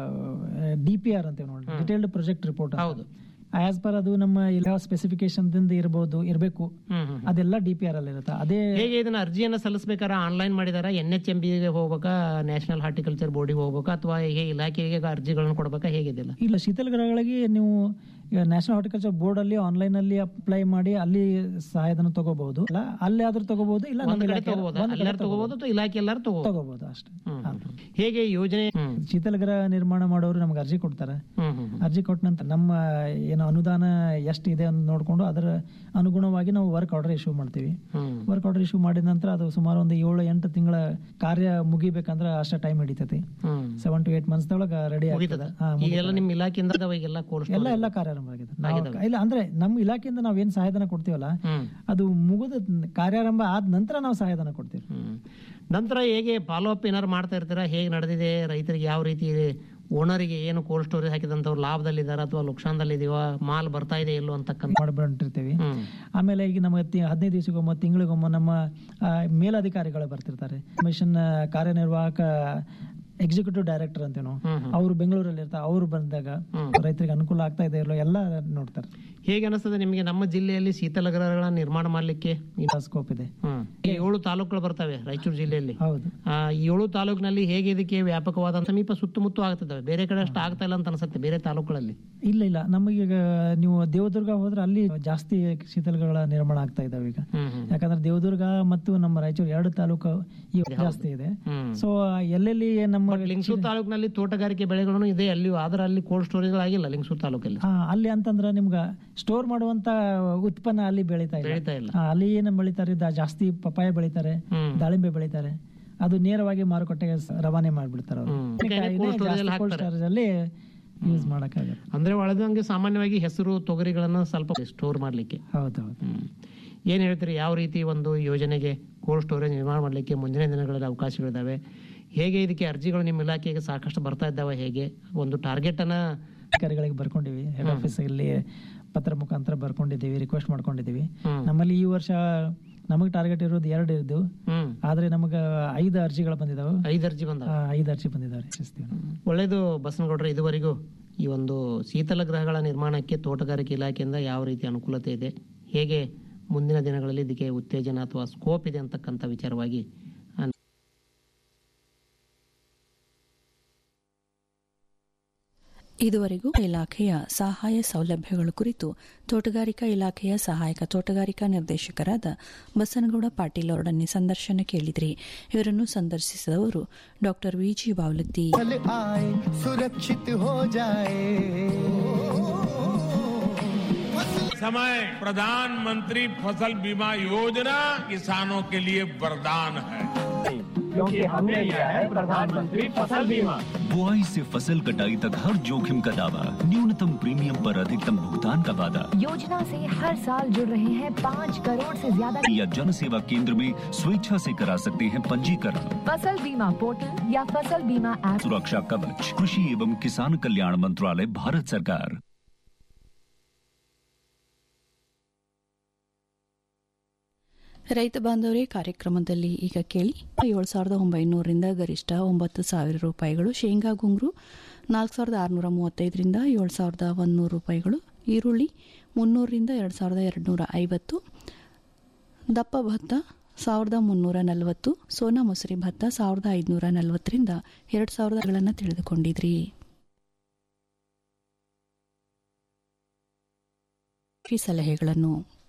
ಡಿ ಪಿ ಆರ್ ಅಂತೀವಿ ನೋಡಿ ಡಿಟೇಲ್ಡ್ ಪ್ರಾಜೆಕ್ಟ್ ರಿಪೋರ್ಟ್ ಹೌದು ಆಸ್ ಪರ್ ಅದು ನಮ್ಮ ಇಲ್ಲ ಸ್ಪೆಸಿಫಿಕೇಶನ್ ದಿಂದ ಇರಬಹುದು ಇರಬೇಕು ಹ್ಮ್ ಹ್ಮ್ ಅದೆಲ್ಲ ಡಿ ಪಿ ಆರ್ ಅಲ್ಲಿ ಇರುತ್ತೆ ಅದೇ ಹೇಗೆ ಇದನ್ನ ಅರ್ಜಿಯನ್ನ ಸಲ್ಲಿಸಬೇಕಾರ ಆನ್ಲೈನ್ ಮಾಡಿದಾರ ಎನ್ ಎಚ್ ಎಂ ಬಿಗೆ ಹೋಗ್ಬೇಕಾ ನ್ಯಾಷನಲ್ ಹಾರ್ಟಿಕಲ್ಚರ್ ಬೋರ್ಡಿಗೆ ಹೋಗ್ಬೇಕಾ ಅಥವಾ ಹೇಗೆ ಇಲಾಖೆಗೆ ಅರ್ಜಿಗಳನ್ನು ಕೊಡ್ಬೇಕಾ ಹೇಗಿದಿಲ್ಲ ಇಲ್ಲ ಶೀತಲ ಗೃಹಗಳಿಗೆ ನೀವು ನ್ಯಾಷನಲ್ ಹಾರ್ಟಿಕಲ್ಚರ್ ಬೋರ್ಡ್ ಅಲ್ಲಿ ಆನ್ಲೈನ್ ಅಲ್ಲಿ ಅಪ್ಲೈ ಮಾಡಿ ಅಲ್ಲಿ ಸಹಾಯಧನ ತಗೋಬಹುದು ಇಲ್ಲ ಅಲ್ಲಿ ಆದ್ರೂ ತಗೋಬಹುದು ಇಲ್ಲ ಒಂದ್ ನಮ್ಮ ಕಡೆ ಇಲಾಖೆ- ತಗೋಬೋದಾ ಒಂದ್ ಕಡೆ ಎಲ್ಲರೂ ತಗೋಬಹುದು ಅಥವಾ ಇಲಾಖೆ ಎಲ್ಲರೂ ತಗೋಬಹುದು ತಗೋಬಹುದು ಅಷ್ಟೇ ಹೇಗೆ ಯೋಜನೆ ಹ್ಮ್ ಶೀತಲ ಗೃಹ ನಿರ್ಮಾಣ ಮಾಡೋರು ನಮ್ಗೆ ಅರ್ಜಿ ಕೊಡ್ತಾರೆ ಹ್ಮ್ ಹ್ಮ್ ಹ್ಮ್. ಅರ್ಜಿ ಕೊಟ್ಟ ನಂತರ ನಮ್ಮ ಏನು ಅನುದಾನ ಎಷ್ಟು ಇದೆ ಅಂತ ನೋಡ್ಕೊಂಡು ಅದರ ಅನುಗುಣವಾಗಿ ನಾವು ವರ್ಕ್ ಆರ್ಡರ್ ಇಶ್ಯೂ ಮಾಡ್ತೀವಿ ಹ್ಮ್ ವರ್ಕ್ ಆರ್ಡರ್ ಇಶ್ಯೂ ಮಾಡಿದ ನಂತರ ಅದು ಸುಮಾರು ಒಂದು ಏಳು ಎಂಟು ತಿಂಗಳ ಕಾರ್ಯ ಮುಗಿಬೇಕಂದ್ರೆ ಅಷ್ಟೇ ಟೈಮ್ ಹಿಡಿತೈತಿ ಹ್ಮ್ ಸೆವೆನ್ ಟು ಏಟ್ ಮಂತ್ಸ್ ಒಳಗೆ ರೆಡಿ ಮುಗಿತದ ಆಗ್ತದೆ ಹಾ, ಈಗೆಲ್ಲ ನಿಮ್ ಇಲಾಖೆಯಿಂದ ಅದಾವ ಈಗೆಲ್ಲ ಕೋಲ್ಡ್ ಎಲ್ಲ ಎಲ್ಲ ಕಾರ್ಯ ಕಾರ್ಯಾರಂಭ ಆಗಿದೆ ನಾವು- ಇಲ್ಲ ಅಂದ್ರೆ ನಮ್ಮ ಇಲಾಖೆಯಿಂದ ನಾವ್ ಏನ್ ಸಹಾಯಧನ ಕೊಡ್ತೀವಲ್ಲ ಅದು ಮುಗಿದ ಕಾರ್ಯಾರಂಭ ಆದ ನಂತರ ನಾವು ಸಹಾಯಧನ ಕೊಡ್ತೀವಿ ನಂತರ ಹೇಗೆ ಫಾಲೋ ಅಪ್ ಏನಾರು ಮಾಡ್ತಾ ಇರ್ತೀರಾ ಹೇಗೆ ನಡೆದಿದೆ ರೈತರಿಗೆ ಯಾವ ರೀತಿ ಓನರಿಗೆ ಏನು ಕೋಲ್ಡ್ ಸ್ಟೋರೇಜ್ ಹಾಕಿದಂಥವ್ರು ಲಾಭದಲ್ಲಿದ್ದಾರಾ ಅಥವಾ ಲುಕ್ಷಾನದಲ್ಲಿದೀವ ಮಾಲ್ ಬರ್ತಾ ಇದೆ ಇಲ್ಲೋ ಅಂತಕ್ಕಂಥ ಮಾಡ್ಬಿಟ್ಟಿರ್ತೀವಿ ಆಮೇಲೆ ಈಗ ನಮ್ಮ ತಿ- ಹದಿನೈದು ದಿವಸಕ್ಕೊಮ್ಮ ತಿಂಗಳಿಗೊಮ್ಮ ನಮ್ಮ ಆ, ಮೇಲಧಿಕಾರಿಗಳು ಬರ್ತಿರ್ತಾರೆ ಮಿಷನ್ ಕಾರ್ಯನಿರ್ವಾಹಕ ಎಕ್ಸಿಕ್ಯೂಟಿವ್ ಡೈರೆಕ್ಟರ್ ಅಂತೀವಿ ನಾವು ಅವರು ಬೆಂಗಳೂರಲ್ಲಿ ಇರ್ತಾರೆ ಅವ್ರು ಬಂದಾಗ ರೈತರಿಗೆ ಅನುಕೂಲ ಆಗ್ತಾ ಇದೆ ಇಲ್ಲೋ ಎಲ್ಲ ನೋಡ್ತಾರೆ ಹೇಗೆ ಅನಿಸ್ತದೆ ನಿಮಗೆ ನಮ್ಮ ಜಿಲ್ಲೆಯಲ್ಲಿ ಶೀತಲ ಗೃಹಗಳ ನಿರ್ಮಾಣ ಮಾಡ್ಲಿಕ್ಕೆ ಸ್ಕೋಪ್ ಇದೆ ಈ ಏಳು ತಾಲೂಕುಗಳು ಬರ್ತವೆ ರಾಯಚೂರು ಜಿಲ್ಲೆಯಲ್ಲಿ ಹೌದು ಆ, ಈ ಏಳು ತಾಲೂಕಿನಲ್ಲಿ ಹೇಗೆ ಇದಕ್ಕೆ ವ್ಯಾಪಕವಾದ ಸಮೀಪ ಸುತ್ತಮುತ್ತ ಆಗ್ತಿದ್ದಾವೆ ಬೇರೆ ಕಡೆ ಅಷ್ಟು ಆಗ್ತಾ ಇಲ್ಲ ಅಂತ ಅನ್ಸುತ್ತೆ ಬೇರೆ ತಾಲೂಕುಗಳಲ್ಲಿ ಇಲ್ಲ ಇಲ್ಲ ನಮಗೀಗ ನೀವು ದೇವದುರ್ಗ ಹೋದ್ರೆ ಅಲ್ಲಿ ಜಾಸ್ತಿ ಶೀತಲಗಳ ನಿರ್ಮಾಣ ಆಗ್ತಾ ಇದಾವೆ ಈಗ ಯಾಕಂದ್ರೆ ದೇವದುರ್ಗ ಮತ್ತು ನಮ್ಮ ರಾಯಚೂರು ಎರಡು ತಾಲೂಕು ಈಗ ಜಾಸ್ತಿ ಇದೆ ಸೊ ಎಲ್ಲೆಲ್ಲಿ ನಮ್ಮ ಲಿಂಗಸೂರು ತಾಲೂಕಿನಲ್ಲಿ ತೋಟಗಾರಿಕೆ ಬೆಳೆಗಳನ್ನು ಇದೆ ಅಲ್ಲಿ ಆದ್ರೆ ಅಲ್ಲಿ ಕೋಲ್ಡ್ ಸ್ಟೋರೇಜ್ ಆಗಿಲ್ಲ ಲಿಂಗಸೂರು ತಾಲೂಕಲ್ಲಿ ಹಾ ಅಲ್ಲಿ ಅಂತಂದ್ರೆ ನಿಮ್ಗ ಸ್ಟೋರ್ ಮಾಡುವಂತ ಉತ್ಪನ್ನ ಅಲ್ಲಿ ಬೆಳೀತಾ ಇಲ್ಲ ಬೆಳೀತಾ ಇಲ್ಲ. ಹಾ, ಅಲ್ಲಿ ಏನು ಬೆಳಿತಾರೆ ದಾ- ಜಾಸ್ತಿ ಪಪಾಯ ಬೆಳಿತಾರೆ ದಾಳಿಂಬೆ ಬೆಳಿತಾರೆ ಅದು ನೇರವಾಗಿ ಮಾರುಕಟ್ಟೆಗೆ ಸ- ರವಾನೆ ಮಾಡ್ಬಿಡ್ತಾರೆ ಅವರು ಅದಕ್ಕೆ cold storage ಅಲ್ಲಿ ಹಾಕ್ತಾರೆ. ಅಲ್ಲಿ ಯೂಸ್ ಮಾಡಕ್ಕಾಗಲ್ಲ ಅಂದ್ರೆ ಒಳದಂಗೆ ಸಾಮಾನ್ಯವಾಗಿ ಹೆಸರು ತೊಗರಿಗಳನ್ನ ಸ್ವಲ್ಪ ಸ್ಟೋರ್ ಮಾಡ್ಲಿಕ್ಕೆ ಹೌದೌದು ಏನ್ ಹೇಳ್ತೀರಿ ಯಾವ ರೀತಿ ಒಂದು ಯೋಜನೆಗೆ ಕೋಲ್ಡ್ ಸ್ಟೋರೇಜ್ ನಿರ್ಮಾಣ ಮಾಡ್ಲಿಕ್ಕೆ ಮುಂದಿನ ದಿನಗಳಲ್ಲಿ ಅವಕಾಶಗಳಿದಾವೆ ಹೇಗೆ ಇದಕ್ಕೆ ಅರ್ಜಿಗಳು ನಿಮ್ಮ ಇಲಾಖೆಗೆ ಸಾಕಷ್ಟು ಬರ್ತಾ ಇದ್ದಾವೆ ಹೇಗೆ ಒಂದು ಟಾರ್ಗೆಟ್ ಅನ್ನ ಅಧಿಕಾರಿಗಳಿಗೆ ಬರ್ಕೊಂಡಿವಿ ಹೆಡ್ ಆಫೀಸ್ ಇಲ್ಲಿ ಪತ್ರ ಮುಖಾಂತರ ಬರ್ಕೊಂಡಿದ್ದೀವಿ ರಿಕ್ವೆಸ್ಟ್ ಮಾಡ್ಕೊಂಡಿದ್ದೀವಿ ನಮ್ಮಲ್ಲಿ ಈ ವರ್ಷ ನಮಗ್ ಟಾರ್ಗೆಟ್ ಇರೋದು ಎರಡು ಇದ್ದು ಆದ್ರೆ ನಮಗ ಐದು ಅರ್ಜಿಗಳು ಬಂದಿದಾವೆ ಐದು ಅರ್ಜಿ ಬಂದ ಐದು ಅರ್ಜಿ ಬಂದಿದಾವೆ ಯಶಸ್ವಿ ಒಳ್ಳೇದು ಬಸನಗೌಡ್ರೆ ಇದುವರೆಗೂ ಈ ಒಂದು ಶೀತಲ ಗೃಹಗಳ ನಿರ್ಮಾಣಕ್ಕೆ ತೋಟಗಾರಿಕೆ ಇಲಾಖೆಯಿಂದ ಯಾವ ರೀತಿ ಅನುಕೂಲತೆ ಇದೆ ಹೇಗೆ ಮುಂದಿನ ದಿನಗಳಲ್ಲಿ ಇದಕ್ಕೆ ಉತ್ತೇಜನ ಅಥವಾ ಸ್ಕೋಪ್ ಇದೆ ಅಂತಕ್ಕಂಥ ವಿಚಾರವಾಗಿ ಆ, ಇದುವರೆಗೂ ಇಲಾಖೆಯ ಸಹಾಯ ಸೌಲಭ್ಯಗಳ ಕುರಿತು ತೋಟಗಾರಿಕಾ ಇಲಾಖೆಯ ಸಹಾಯಕ ತೋಟಗಾರಿಕಾ ನಿರ್ದೇಶಕರಾದ ಬಸನಗೌಡ ಪಾಟೀಲ್ ಅವರೊಡನೆ ಸಂದರ್ಶನ ಕೇಳಿದ್ರಿ ಇವರನ್ನು ಸಂದರ್ಶಿಸಿದವರು ಡಾಕ್ಟರ್ ವಿಜಿ ಬಾವಲತ್ತಿ फल आए सुरक्षित हो जाए समय प्रधानमंत्री फसल बीमा योजना किसानों के लिए वरदान है क्योंकि हमने लिया है प्रधानमंत्री फसल बीमा बुआई से फसल कटाई तक हर जोखिम का दावा न्यूनतम प्रीमियम पर अधिकतम भुगतान का वादा योजना से हर साल जुड़ रहे हैं पाँच करोड़ से ज्यादा या जन सेवा केंद्र में स्वेच्छा से करा सकते हैं पंजीकरण फसल बीमा पोर्टल या फसल बीमा ऐप सुरक्षा कवच कृषि एवं किसान कल्याण मंत्रालय भारत सरकार ರೈತ ಬಾಂಧವರೇ ಕಾರ್ಯಕ್ರಮದಲ್ಲಿ ಈಗ ಕೇಳಿ ಏಳು ಸಾವಿರದ ಒಂಬೈನೂರರಿಂದ ಗರಿಷ್ಠ ಒಂಬತ್ತು ಸಾವಿರ ರೂಪಾಯಿಗಳು ಶೇಂಗಾ ಗುಂಗ್ರು ನಾಲ್ಕು ಸಾವಿರದ ಆರುನೂರ ಮೂವತ್ತೈದರಿಂದ ಏಳು ಸಾವಿರದ ಒಂದೂರು ರೂಪಾಯಿಗಳು ಈರುಳ್ಳಿ ಮುನ್ನೂರರಿಂದ ಎರಡು ಸಾವಿರದ ಎರಡುನೂರ ಐವತ್ತು ದಪ್ಪ ಭತ್ತ ಸಾವಿರದ ಮುನ್ನೂರ ನಲವತ್ತು ಸೋನಾ ಮೊಸರಿ ಭತ್ತ ಸಾವಿರದ ಐದುನೂರ ನಲವತ್ತರಿಂದ ಎರಡು ಸಾವಿರಗಳನ್ನು ತಿಳಿದುಕೊಂಡಿದ್ರಿ ಕೃಷಿ ಸಲಹೆಗಳನ್ನು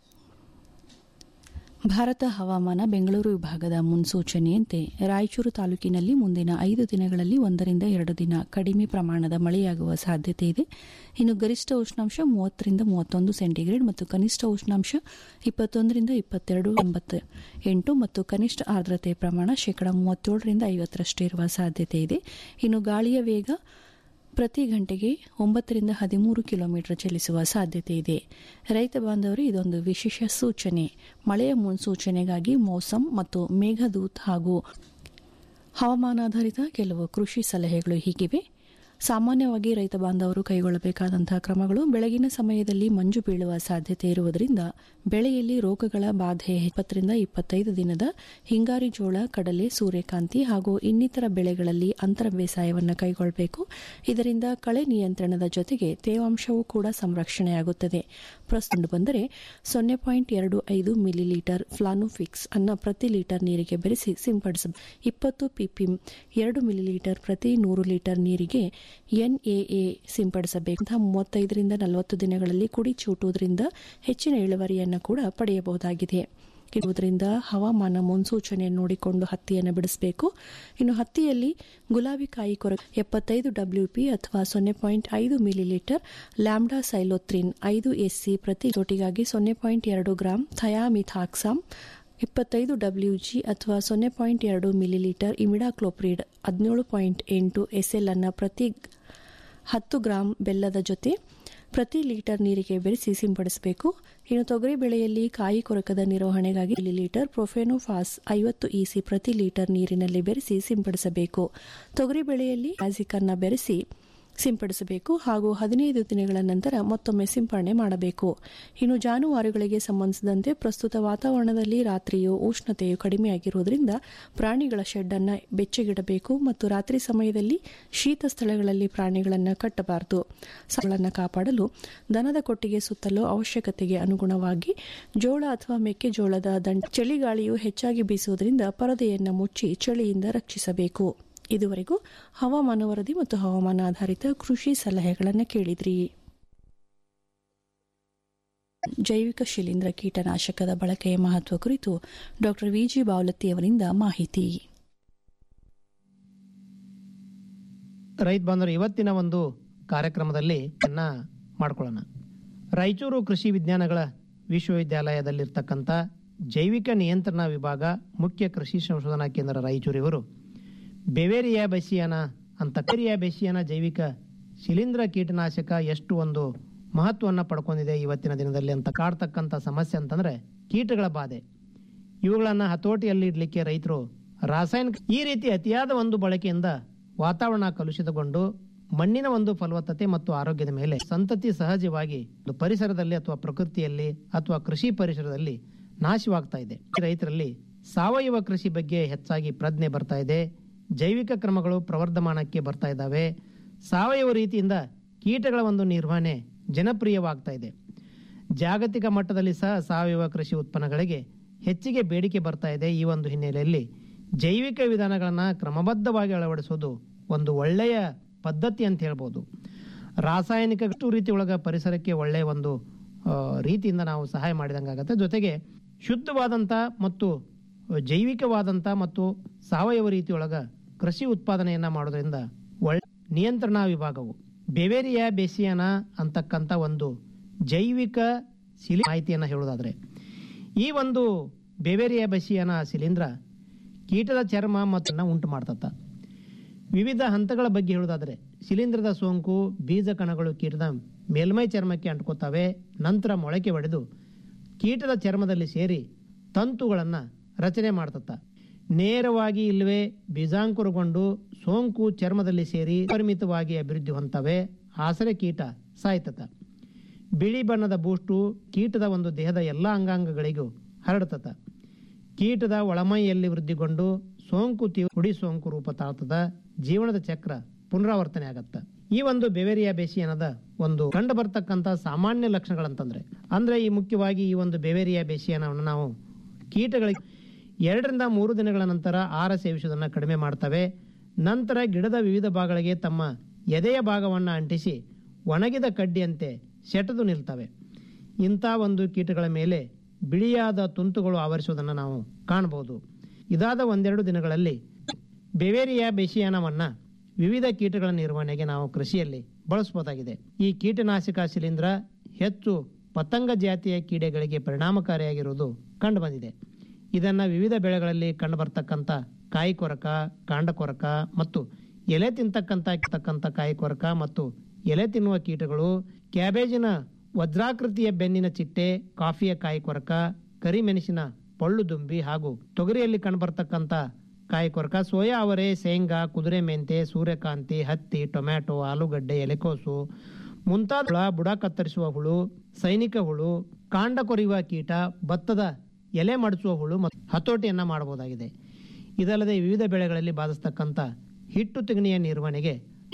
ಭಾರತ ಹವಾಮಾನ ಬೆಂಗಳೂರು ವಿಭಾಗದ ಮುನ್ಸೂಚನೆಯಂತೆ ರಾಯಚೂರು ತಾಲೂಕಿನಲ್ಲಿ ಮುಂದಿನ ಐದು ದಿನಗಳಲ್ಲಿ ಒಂದರಿಂದ ಎರಡು ದಿನ ಕಡಿಮೆ ಪ್ರಮಾಣದ ಮಳೆಯಾಗುವ ಸಾಧ್ಯತೆ ಇದೆ ಇನ್ನು ಗರಿಷ್ಠ ಉಷ್ಣಾಂಶ ಮೂವತ್ತರಿಂದ ಮೂವತ್ತೊಂದು ಸೆಂಟಿಗ್ರೇಡ್ ಮತ್ತು ಕನಿಷ್ಠ ಉಷ್ಣಾಂಶ ಇಪ್ಪತ್ತೊಂದರಿಂದ ಇಪ್ಪತ್ತೆರಡು ಎಂಬತ್ತು ಎಂಟು ಮತ್ತು ಕನಿಷ್ಠ ಆರ್ದ್ರತೆ ಪ್ರಮಾಣ ಶೇಕಡಾ ಮೂವತ್ತೇಳರಿಂದ ಐವತ್ತರಷ್ಟು ಇರುವ ಸಾಧ್ಯತೆ ಇದೆ ಇನ್ನು ಗಾಳಿಯ ವೇಗ ಪ್ರತಿ ಗಂಟೆಗೆ ಒಂಬತ್ತರಿಂದ ಹದಿಮೂರು ಕಿಲೋಮೀಟರ್ ಚಲಿಸುವ ಸಾಧ್ಯತೆ ಇದೆ ರೈತ ಬಾಂಧವರು ಇದೊಂದು ವಿಶೇಷ ಸೂಚನೆ ಮಳೆಯ ಮುನ್ಸೂಚನೆಗಾಗಿ ಮೌಸಮ್ ಮತ್ತು ಮೇಘದೂತ್ ಹಾಗೂ ಹವಾಮಾನಾಧಾರಿತ ಕೆಲವು ಕೃಷಿ ಸಲಹೆಗಳು ಹೀಗಿವೆ ಸಾಮಾನ್ಯವಾಗಿ ರೈತ ಬಾಂಧವರು ಕೈಗೊಳ್ಳಬೇಕಾದಂತಹ ಕ್ರಮಗಳು ಬೆಳಗಿನ ಸಮಯದಲ್ಲಿ ಮಂಜು ಬೀಳುವ ಸಾಧ್ಯತೆ ಇರುವುದರಿಂದ ಬೆಳೆಯಲ್ಲಿ ರೋಗಗಳ ಬಾಧೆ ಇಪ್ಪತ್ತರಿಂದ ಇಪ್ಪತ್ತೈದು ದಿನದ ಹಿಂಗಾರಿ ಜೋಳ ಕಡಲೆ ಸೂರ್ಯಕಾಂತಿ ಹಾಗೂ ಇನ್ನಿತರ ಬೆಳೆಗಳಲ್ಲಿ ಅಂತರ ಬೇಸಾಯವನ್ನು ಕೈಗೊಳ್ಳಬೇಕು ಇದರಿಂದ ಕಳೆ ನಿಯಂತ್ರಣದ ಜೊತೆಗೆ ತೇವಾಂಶವೂ ಕೂಡ ಸಂರಕ್ಷಣೆಯಾಗುತ್ತದೆ ಪ್ರಸ್ತುತ ಬಂದರೆ ಸೊನ್ನೆ ಪಾಯಿಂಟ್ ಎರಡು ಐದು ಮಿಲಿಲೀಟರ್ ಫ್ಲಾನುಫಿಕ್ಸ್ ಅನ್ನ ಪ್ರತಿ ಲೀಟರ್ ನೀರಿಗೆ ಬೆರೆಸಿ ಸಿಂಪಡಿಸ ಇಪ್ಪತ್ತು ಪಿಪಿ ಎರಡು ಮಿಲಿಲೀಟರ್ ಪ್ರತಿ ನೂರು ಲೀಟರ್ ನೀರಿಗೆ ಎನ್ಎಎ ಸಿಂಪಡಿಸಬೇಕು ಮೂವತ್ತೈದರಿಂದ ನಲವತ್ತು ದಿನಗಳಲ್ಲಿ ಕುಡಿ ಚೂಟುವುದರಿಂದ ಹೆಚ್ಚಿನ ಇಳುವರಿಯನ್ನು ಕೂಡ ಪಡೆಯಬಹುದಾಗಿದೆ ಇರುವುದರಿಂದ ಹವಾಮಾನ ಮುನ್ಸೂಚನೆ ನೋಡಿಕೊಂಡು ಹತ್ತಿಯನ್ನು ಬಿಡಿಸಬೇಕು ಇನ್ನು ಹತ್ತಿಯಲ್ಲಿ ಗುಲಾಬಿ ಕಾಯಿ ಕೊರ ಎಪ್ಪತ್ತೈದು ಡಬ್ಲ್ಯೂಪಿ ಅಥವಾ ಸೊನ್ನೆ ಪಾಯಿಂಟ್ ಐದು ಮಿಲಿಲೀಟರ್ ಲ್ಯಾಂಬ್ಡಾ ಸೈಲೋತ್ರಿನ್ ಐದು ಎಸ್ಸಿ ಪ್ರತಿ ಜೋಟಿಗಾಗಿ ಸೊನ್ನೆ ಪಾಯಿಂಟ್ ಎರಡು ಗ್ರಾಂ ಥಯಾಮಿಥಾಕ್ಸಾಮ್ ಇಪ್ಪತ್ತೈದು ಡಬ್ಲ್ಯೂಜಿ ಅಥವಾ ಸೊನ್ನೆ ಪಾಯಿಂಟ್ ಎರಡು ಮಿಲಿಲೀಟರ್ ಇಮಿಡಾಕ್ಲೋಪ್ರಿಡ್ ಹದಿನೇಳು ಪಾಯಿಂಟ್ ಎಂಟು ಎಸ್ಎಲ್ ಅನ್ನು ಪ್ರತಿ ಹತ್ತು ಗ್ರಾಂ ಬೆಲ್ಲದ ಜೊತೆ ಪ್ರತಿ ಲೀಟರ್ ನೀರಿಗೆ ಬೆರೆಸಿ ಸಿಂಪಡಿಸಬೇಕು ಇನ್ನು ತೊಗರಿ ಬೆಳೆಯಲ್ಲಿ ಕಾಯಿ ಕೊರಕದ ನಿರ್ವಹಣೆಗಾಗಿ ಲೀಟರ್ ಪ್ರೊಫೆನೋಫಾಸ್ ಐವತ್ತು ಇಸಿ ಪ್ರತಿ ಲೀಟರ್ ನೀರಿನಲ್ಲಿ ಬೆರೆಸಿ ಸಿಂಪಡಿಸಬೇಕು ತೊಗರಿ ಬೆಳೆಯಲ್ಲಿ ಆಸಿಕ್ ಅನ್ನ ಬೆರೆಸಿ ಸಿಂಪಡಿಸಬೇಕು ಹಾಗೂ ಹದಿನೈದು ದಿನಗಳ ನಂತರ ಮತ್ತೊಮ್ಮೆ ಸಿಂಪಡಣೆ ಮಾಡಬೇಕು ಇನ್ನು ಜಾನುವಾರುಗಳಿಗೆ ಸಂಬಂಧಿಸಿದಂತೆ ಪ್ರಸ್ತುತ ವಾತಾವರಣದಲ್ಲಿ ರಾತ್ರಿಯು ಉಷ್ಣತೆಯು ಕಡಿಮೆಯಾಗಿರುವುದರಿಂದ ಪ್ರಾಣಿಗಳ ಶೆಡ್ ಅನ್ನು ಬೆಚ್ಚಗಿಡಬೇಕು ಮತ್ತು ರಾತ್ರಿ ಸಮಯದಲ್ಲಿ ಶೀತ ಸ್ಥಳಗಳಲ್ಲಿ ಪ್ರಾಣಿಗಳನ್ನು ಕಟ್ಟಬಾರದು ಸಗಳನ್ನು ಕಾಪಾಡಲು ದನದ ಕೊಟ್ಟಿಗೆ ಸುತ್ತಲೂ ಅವಶ್ಯಕತೆಗೆ ಅನುಗುಣವಾಗಿ ಜೋಳ ಅಥವಾ ಮೆಕ್ಕೆಜೋಳದ ದಂಡ ಚಳಿಗಾಳಿಯು ಹೆಚ್ಚಾಗಿ ಬೀಸುವುದರಿಂದ ಪರದೆಯನ್ನು ಮುಚ್ಚಿ ಚಳಿಯಿಂದ ರಕ್ಷಿಸಬೇಕು ಇದುವರೆಗೂ ಹವಾಮಾನ ವರದಿ ಮತ್ತು ಹವಾಮಾನ ಆಧಾರಿತ ಕೃಷಿ ಸಲಹೆಗಳನ್ನು ಕೇಳಿದ್ರಿ ಜೈವಿಕ ಶಿಲೀಂಧ್ರ ಕೀಟನಾಶಕದ ಬಳಕೆಯ ಮಹತ್ವ ಕುರಿತು ಡಾಕ್ಟರ್ ವಿಜಿ ಬಾವಲತ್ತಿ ಅವರಿಂದ ಮಾಹಿತಿ ರೈತ ಬಾಂಧವರು ಇವತ್ತಿನ ಒಂದು ಕಾರ್ಯಕ್ರಮದಲ್ಲಿ ಅನ್ನ ಮಾಡ್ಕೊಳ್ಳೋಣ ರಾಯಚೂರು ಕೃಷಿ ವಿಜ್ಞಾನಗಳ ವಿಶ್ವವಿದ್ಯಾಲಯದಲ್ಲಿರ್ತಕ್ಕಂಥ ಜೈವಿಕ ನಿಯಂತ್ರಣ ವಿಭಾಗ ಮುಖ್ಯ ಕೃಷಿ ಸಂಶೋಧನಾ ಕೇಂದ್ರ ರಾಯಚೂರು ಇವರು ಬೆವೇರಿಯಾ ಬೆಸಿಯಾನ ಅಂತ ಬೆರಿಯಾ ಬೆಸಿಯಾನ ಜೈವಿಕ ಶಿಲೀಂಧ್ರ ಕೀಟನಾಶಕ ಎಷ್ಟು ಒಂದು ಮಹತ್ವವನ್ನು ಪಡ್ಕೊಂಡಿದೆ ಇವತ್ತಿನ ದಿನದಲ್ಲಿ ಅಂತ ಕಾಡ್ತಕ್ಕಂಥ ಸಮಸ್ಯೆ ಅಂತಂದ್ರೆ ಕೀಟಗಳ ಬಾಧೆ ಇವುಗಳನ್ನು ಹತೋಟಿಯಲ್ಲಿ ಇಡಲಿಕ್ಕೆ ರೈತರು ರಾಸಾಯನಿಕ ಈ ರೀತಿ ಅತಿಯಾದ ಒಂದು ಬಳಕೆಯಿಂದ ವಾತಾವರಣ ಕಲುಷಿತಗೊಂಡು ಮಣ್ಣಿನ ಒಂದು ಫಲವತ್ತತೆ ಮತ್ತು ಆರೋಗ್ಯದ ಮೇಲೆ ಸಂತತಿ ಸಹಜವಾಗಿ ಒಂದು ಪರಿಸರದಲ್ಲಿ ಅಥವಾ ಪ್ರಕೃತಿಯಲ್ಲಿ ಅಥವಾ ಕೃಷಿ ಪರಿಸರದಲ್ಲಿ ನಾಶವಾಗ್ತಾ ಇದೆ ರೈತರಲ್ಲಿ ಸಾವಯವ ಕೃಷಿ ಬಗ್ಗೆ ಹೆಚ್ಚಾಗಿ ಪ್ರಜ್ಞೆ ಬರ್ತಾ ಇದೆ ಜೈವಿಕ ಕ್ರಮಗಳು ಪ್ರವರ್ಧಮಾನಕ್ಕೆ ಬರ್ತಾ ಇದ್ದಾವೆ ಸಾವಯವ ರೀತಿಯಿಂದ ಕೀಟಗಳ ಒಂದು ನಿರ್ವಹಣೆ ಜನಪ್ರಿಯವಾಗ್ತಾ ಇದೆ ಜಾಗತಿಕ ಮಟ್ಟದಲ್ಲಿ ಸಹ ಸಾವಯವ ಕೃಷಿ ಉತ್ಪನ್ನಗಳಿಗೆ ಹೆಚ್ಚಿಗೆ ಬೇಡಿಕೆ ಬರ್ತಾ ಇದೆ ಈ ಒಂದು ಹಿನ್ನೆಲೆಯಲ್ಲಿ ಜೈವಿಕ ವಿಧಾನಗಳನ್ನು ಕ್ರಮಬದ್ಧವಾಗಿ ಅಳವಡಿಸೋದು ಒಂದು ಒಳ್ಳೆಯ ಪದ್ಧತಿ ಅಂತ ಹೇಳ್ಬೋದು ರಾಸಾಯನಿಕ ಅಷ್ಟು ರೀತಿ ಒಳಗ ಪರಿಸರಕ್ಕೆ ಒಳ್ಳೆಯ ಒಂದು ಆ, ರೀತಿಯಿಂದ ನಾವು ಸಹಾಯ ಮಾಡಿದಂಗಾಗತ್ತೆ ಜೊತೆಗೆ ಶುದ್ಧವಾದಂಥ ಮತ್ತು ಜೈವಿಕವಾದಂಥ ಮತ್ತು ಸಾವಯವ ರೀತಿಯೊಳಗ ಕೃಷಿ ಉತ್ಪಾದನೆಯನ್ನ ಮಾಡೋದ್ರಿಂದ ಒಳ್ಳೆ ನಿಯಂತ್ರಣಾ ವಿಭಾಗವು ಬೆವೇರಿಯಾ ಬೆಸಿಯಾನ ಅಂತಕ್ಕಂಥ ಒಂದು ಜೈವಿಕ ಸಿಲಿ ಮಾಹಿತಿಯನ್ನು ಹೇಳೋದಾದ್ರೆ ಈ ಒಂದು ಬೆವೇರಿಯಾ ಬೆಸಿಯಾನ ಶಿಲೀಂಧ್ರ ಕೀಟದ ಚರ್ಮ ಮತ್ತು ಉಂಟು ಮಾಡ್ತತ್ತ ವಿವಿಧ ಹಂತಗಳ ಬಗ್ಗೆ ಹೇಳೋದಾದ್ರೆ ಶಿಲೀಂಧ್ರದ ಸೋಂಕು ಬೀಜ ಕಣಗಳು ಕೀಟದ ಮೇಲ್ಮೈ ಚರ್ಮಕ್ಕೆ ಅಂಟ್ಕೋತಾವೆ ನಂತರ ಮೊಳಕೆ ಒಡೆದು ಕೀಟದ ಚರ್ಮದಲ್ಲಿ ಸೇರಿ ತಂತುಗಳನ್ನು ರಚನೆ ಮಾಡ್ತತ್ತ ನೇರವಾಗಿ ಇಲ್ಲವೇ ಬೀಜಾಂಕುರಗೊಂಡು ಸೋಂಕು ಚರ್ಮದಲ್ಲಿ ಸೇರಿ ಪರಿಮಿತವಾಗಿ ಅಭಿವೃದ್ಧಿ ಹೊಂತವೆ ಆಸರೆ ಕೀಟ ಸಾಯ್ತತ ಬಿಳಿ ಬಣ್ಣದ ಬೂಸ್ಟು ಕೀಟದ ಒಂದು ದೇಹದ ಎಲ್ಲ ಅಂಗಾಂಗಗಳಿಗೂ ಹರಡ್ತತ ಕೀಟದ ಒಳಮೈಯಲ್ಲಿ ವೃದ್ಧಿಗೊಂಡು ಸೋಂಕು ತೀವ್ರ ಹುಡಿ ಸೋಂಕು ರೂಪ ತಾಳ್ತದ ಜೀವನದ ಚಕ್ರ ಪುನರಾವರ್ತನೆ ಆಗತ್ತ ಈ ಒಂದು ಬೆವೇರಿಯಾ ಬೇಸಿಯನದ ಒಂದು ಕಂಡು ಬರ್ತಕ್ಕಂಥ ಸಾಮಾನ್ಯ ಲಕ್ಷಣಗಳಂತಂದ್ರೆ ಅಂದ್ರೆ ಈ ಮುಖ್ಯವಾಗಿ ಈ ಒಂದು ಬೆವೇರಿಯಾ ಬೇಸಿಯನವನ್ನು ನಾವು ಕೀಟಗಳಿಗೆ ಎರಡರಿಂದ ಮೂರು ದಿನಗಳ ನಂತರ ಆಹಾರ ಸೇವಿಸುವುದನ್ನು ಕಡಿಮೆ ಮಾಡ್ತವೆ ನಂತರ ಗಿಡದ ವಿವಿಧ ಭಾಗಗಳಿಗೆ ತಮ್ಮ ಎದೆಯ ಭಾಗವನ್ನು ಅಂಟಿಸಿ ಒಣಗಿದ ಕಡ್ಡಿಯಂತೆ ಸೆಟದು ನಿಲ್ತವೆ ಇಂಥ ಒಂದು ಕೀಟಗಳ ಮೇಲೆ ಬಿಳಿಯಾದ ತುಂತುಗಳು ಆವರಿಸುವುದನ್ನು ನಾವು ಕಾಣಬಹುದು ಇದಾದ ಒಂದೆರಡು ದಿನಗಳಲ್ಲಿ ಬೆವೇರಿಯಾ ಬೆಸಿಯಾನವನ್ನ ವಿವಿಧ ಕೀಟಗಳ ನಿರ್ವಹಣೆಗೆ ನಾವು ಕೃಷಿಯಲ್ಲಿ ಬಳಸಬಹುದಾಗಿದೆ ಈ ಕೀಟನಾಶಕ ಶಿಲೀಂಧ್ರ ಹೆಚ್ಚು ಪತಂಗ ಜಾತಿಯ ಕೀಡೆಗಳಿಗೆ ಪರಿಣಾಮಕಾರಿಯಾಗಿರುವುದು ಕಂಡುಬಂದಿದೆ ಇದನ್ನ ವಿವಿಧ ಬೆಳೆಗಳಲ್ಲಿ ಕಂಡುಬರ್ತಕ್ಕಂಥ ಕಾಯಿ ಕೊರಕ ಕಾಂಡ ಕೊರಕ ಮತ್ತು ಎಲೆ ತಿಂತಕ್ಕಂಥ ತಕ್ಕಂಥ ಕಾಯಿ ಕೊರಕ ಮತ್ತು ಎಲೆ ತಿನ್ನುವ ಕೀಟಗಳು ಕ್ಯಾಬೇಜಿನ ವಜ್ರಾಕೃತಿಯ ಬೆನ್ನಿನ ಚಿಟ್ಟೆ ಕಾಫಿಯ ಕಾಯಿ ಕೊರಕ ಕರಿಮೆಣಸಿನ ಪಳ್ಳು ದುಂಬಿ ಹಾಗೂ ತೊಗರಿಯಲ್ಲಿ ಕಂಡುಬರ್ತಕ್ಕಂಥ ಕಾಯಿ ಕೊರಕ ಸೋಯಾ ಅವರೆ ಶೇಂಗಾ ಕುದುರೆ ಮೆಂತೆ ಸೂರ್ಯಕಾಂತಿ ಹತ್ತಿ ಟೊಮ್ಯಾಟೊ ಆಲೂಗಡ್ಡೆ ಎಲೆಕೋಸು ಮುಂತಾದ ಹುಳ ಬುಡ ಕತ್ತರಿಸುವ ಹುಳು ಸೈನಿಕ ಹುಳು ಕಾಂಡ ಕೊರೆಯುವ ಕೀಟ ಭತ್ತದ ಎಲೆ ಮಡಚುವ ಹುಳು ಮತ್ತು ಹತೋಟಿಯನ್ನ ಮಾಡಬಹುದಾಗಿದೆ ಇದಲ್ಲದೆ ವಿವಿಧ ಬೆಳೆಗಳಲ್ಲಿ ಬಾಧಿಸ್ತಕ್ಕಂಥ ಹಿಟ್ಟು ತಿಗಣಿಯ ನಿರ್ವಹಣೆಗೆ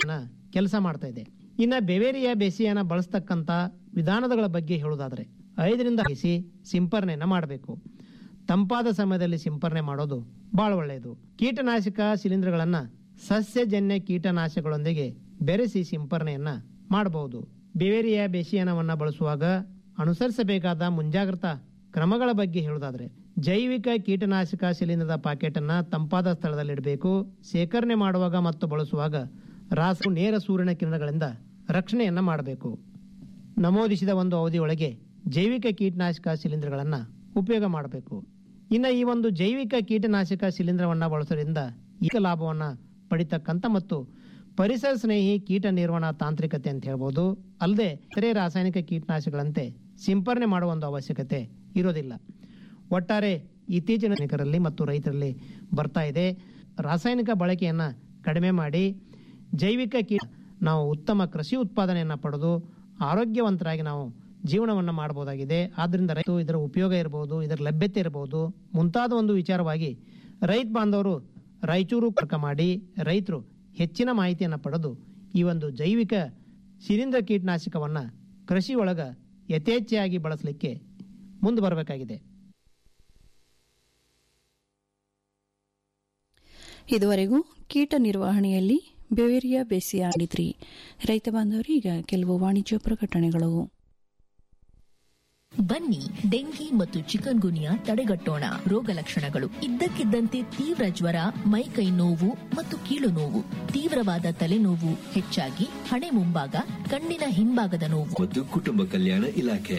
ಕೆಲಸ ಮಾಡ್ತಾ ಇದೆ ಇನ್ನ ಬೆವೇರಿಯಾ ಬೇಸಿಯನ್ನ ಬಳಸ್ತಕ್ಕಂಥ ವಿಧಾನಗಳ ಬಗ್ಗೆ ಹೇಳುವುದಾದ್ರೆ ಐದರಿಂದ ಹಿಸಿ ಸಿಂಪರಣೆಯನ್ನ ಮಾಡಬೇಕು ತಂಪಾದ ಸಮಯದಲ್ಲಿ ಸಿಂಪರಣೆ ಮಾಡೋದು ಬಹಳ ಒಳ್ಳೆಯದು ಕೀಟನಾಶಕ ಶಿಲೀಂಧ್ರಗಳನ್ನ ಸಸ್ಯಜನ್ಯ ಕೀಟನಾಶಕಗಳೊಂದಿಗೆ ಬೆರೆಸಿ ಸಿಂಪರಣೆಯನ್ನ ಮಾಡಬಹುದು ಬೆವೇರಿಯಾ ಬೇಸಿಯಾನವನ್ನ ಬಳಸುವಾಗ ಅನುಸರಿಸಬೇಕಾದ ಮುಂಜಾಗ್ರತಾ ಕ್ರಮಗಳ ಬಗ್ಗೆ ಹೇಳುವುದಾದ್ರೆ ಜೈವಿಕ ಕೀಟನಾಶಕ ಶಿಲೀಂಧ್ರದ ಪಾಕೆಟ್ ಅನ್ನ ತಂಪಾದ ಸ್ಥಳದಲ್ಲಿ ಇಡಬೇಕು ಶೇಖರಣೆ ಮಾಡುವಾಗ ಮತ್ತು ಬಳಸುವಾಗ ರಾಸು ನೇರ ಸೂರ್ಯನ ಕಿರಣಗಳಿಂದ ರಕ್ಷಣೆಯನ್ನ ಮಾಡಬೇಕು ನಮೂದಿಸಿದ ಒಂದು ಅವಧಿಯೊಳಗೆ ಜೈವಿಕ ಕೀಟನಾಶಕ ಶಿಲೀಂಧ್ರಗಳನ್ನ ಉಪಯೋಗ ಮಾಡಬೇಕು ಇನ್ನು ಈ ಒಂದು ಜೈವಿಕ ಕೀಟನಾಶಕ ಶಿಲೀಂಧ್ರವನ್ನ ಬಳಸೋದ್ರಿಂದ ಏಕ ಲಾಭವನ್ನ ಪಡಿತಕ್ಕಂಥ ಮತ್ತು ಪರಿಸರ ಸ್ನೇಹಿ ಕೀಟ ನಿರ್ವಹಣಾ ತಾಂತ್ರಿಕತೆ ಅಂತ ಹೇಳ್ಬೋದು ಅಲ್ಲದೆ ಇತರೆ ರಾಸಾಯನಿಕ ಕೀಟನಾಶಕಗಳಂತೆ ಸಿಂಪರಣೆ ಮಾಡುವ ಒಂದು ಅವಶ್ಯಕತೆ ಇರೋದಿಲ್ಲ ಒಟ್ಟಾರೆ ಇತ್ತೀಚಿನ ನಾಗರಿಕರಲ್ಲಿ ಮತ್ತು ರೈತರಲ್ಲಿ ಬರ್ತಾ ಇದೆ ರಾಸಾಯನಿಕ ಬಳಕೆಯನ್ನು ಕಡಿಮೆ ಮಾಡಿ ಜೈವಿಕ ಕೀಟ ನಾವು ಉತ್ತಮ ಕೃಷಿ ಉತ್ಪಾದನೆಯನ್ನು ಪಡೆದು ಆರೋಗ್ಯವಂತರಾಗಿ ನಾವು ಜೀವನವನ್ನು ಮಾಡಬಹುದಾಗಿದೆ ಆದ್ದರಿಂದ ರೈತರು ಇದರ ಉಪಯೋಗ ಇರಬಹುದು ಇದರ ಲಭ್ಯತೆ ಇರಬಹುದು ಮುಂತಾದ ಒಂದು ವಿಚಾರವಾಗಿ ರೈತ ಬಾಂಧವರು ರಾಯಚೂರು ಕರ್ಕ ಮಾಡಿ ರೈತರು ಹೆಚ್ಚಿನ ಮಾಹಿತಿಯನ್ನು ಪಡೆದು ಈ ಒಂದು ಜೈವಿಕ ಶಿಲೀಂಧ್ರ ಕೀಟನಾಶಕವನ್ನು ಕೃಷಿ ಒಳಗ ಯಥೇಚ್ಛೆಯಾಗಿ ಬಳಸಲಿಕ್ಕೆ ಮುಂದೆ ಬರಬೇಕಾಗಿದೆ ಇದುವರೆಗೂ ಕೀಟ ನಿರ್ವಹಣೆಯಲ್ಲಿ ಬೆವೇರಿಯಾ ಬೇಸಿಯ ಆಡಿದ್ರಿ ರೈತ ಬಾಂಧವರು ಈಗ ಕೆಲವು ವಾಣಿಜ್ಯ ಪ್ರಕಟಣೆಗಳು ಬನ್ನಿ ಡೆಂಗಿ ಮತ್ತು ಚಿಕನ್ ಗುನಿಯಾ ತಡೆಗಟ್ಟೋಣ ರೋಗ ಲಕ್ಷಣಗಳು ಇದ್ದಕ್ಕಿದ್ದಂತೆ ತೀವ್ರ ಜ್ವರ ಮೈಕೈ ನೋವು ಮತ್ತು ಕೀಲು ನೋವು ತೀವ್ರವಾದ ತಲೆನೋವು ಹೆಚ್ಚಾಗಿ ಹಣೆ ಮುಂಭಾಗ ಕಣ್ಣಿನ ಹಿಂಭಾಗದ ನೋವು ಮತ್ತು ಕುಟುಂಬ ಕಲ್ಯಾಣ ಇಲಾಖೆ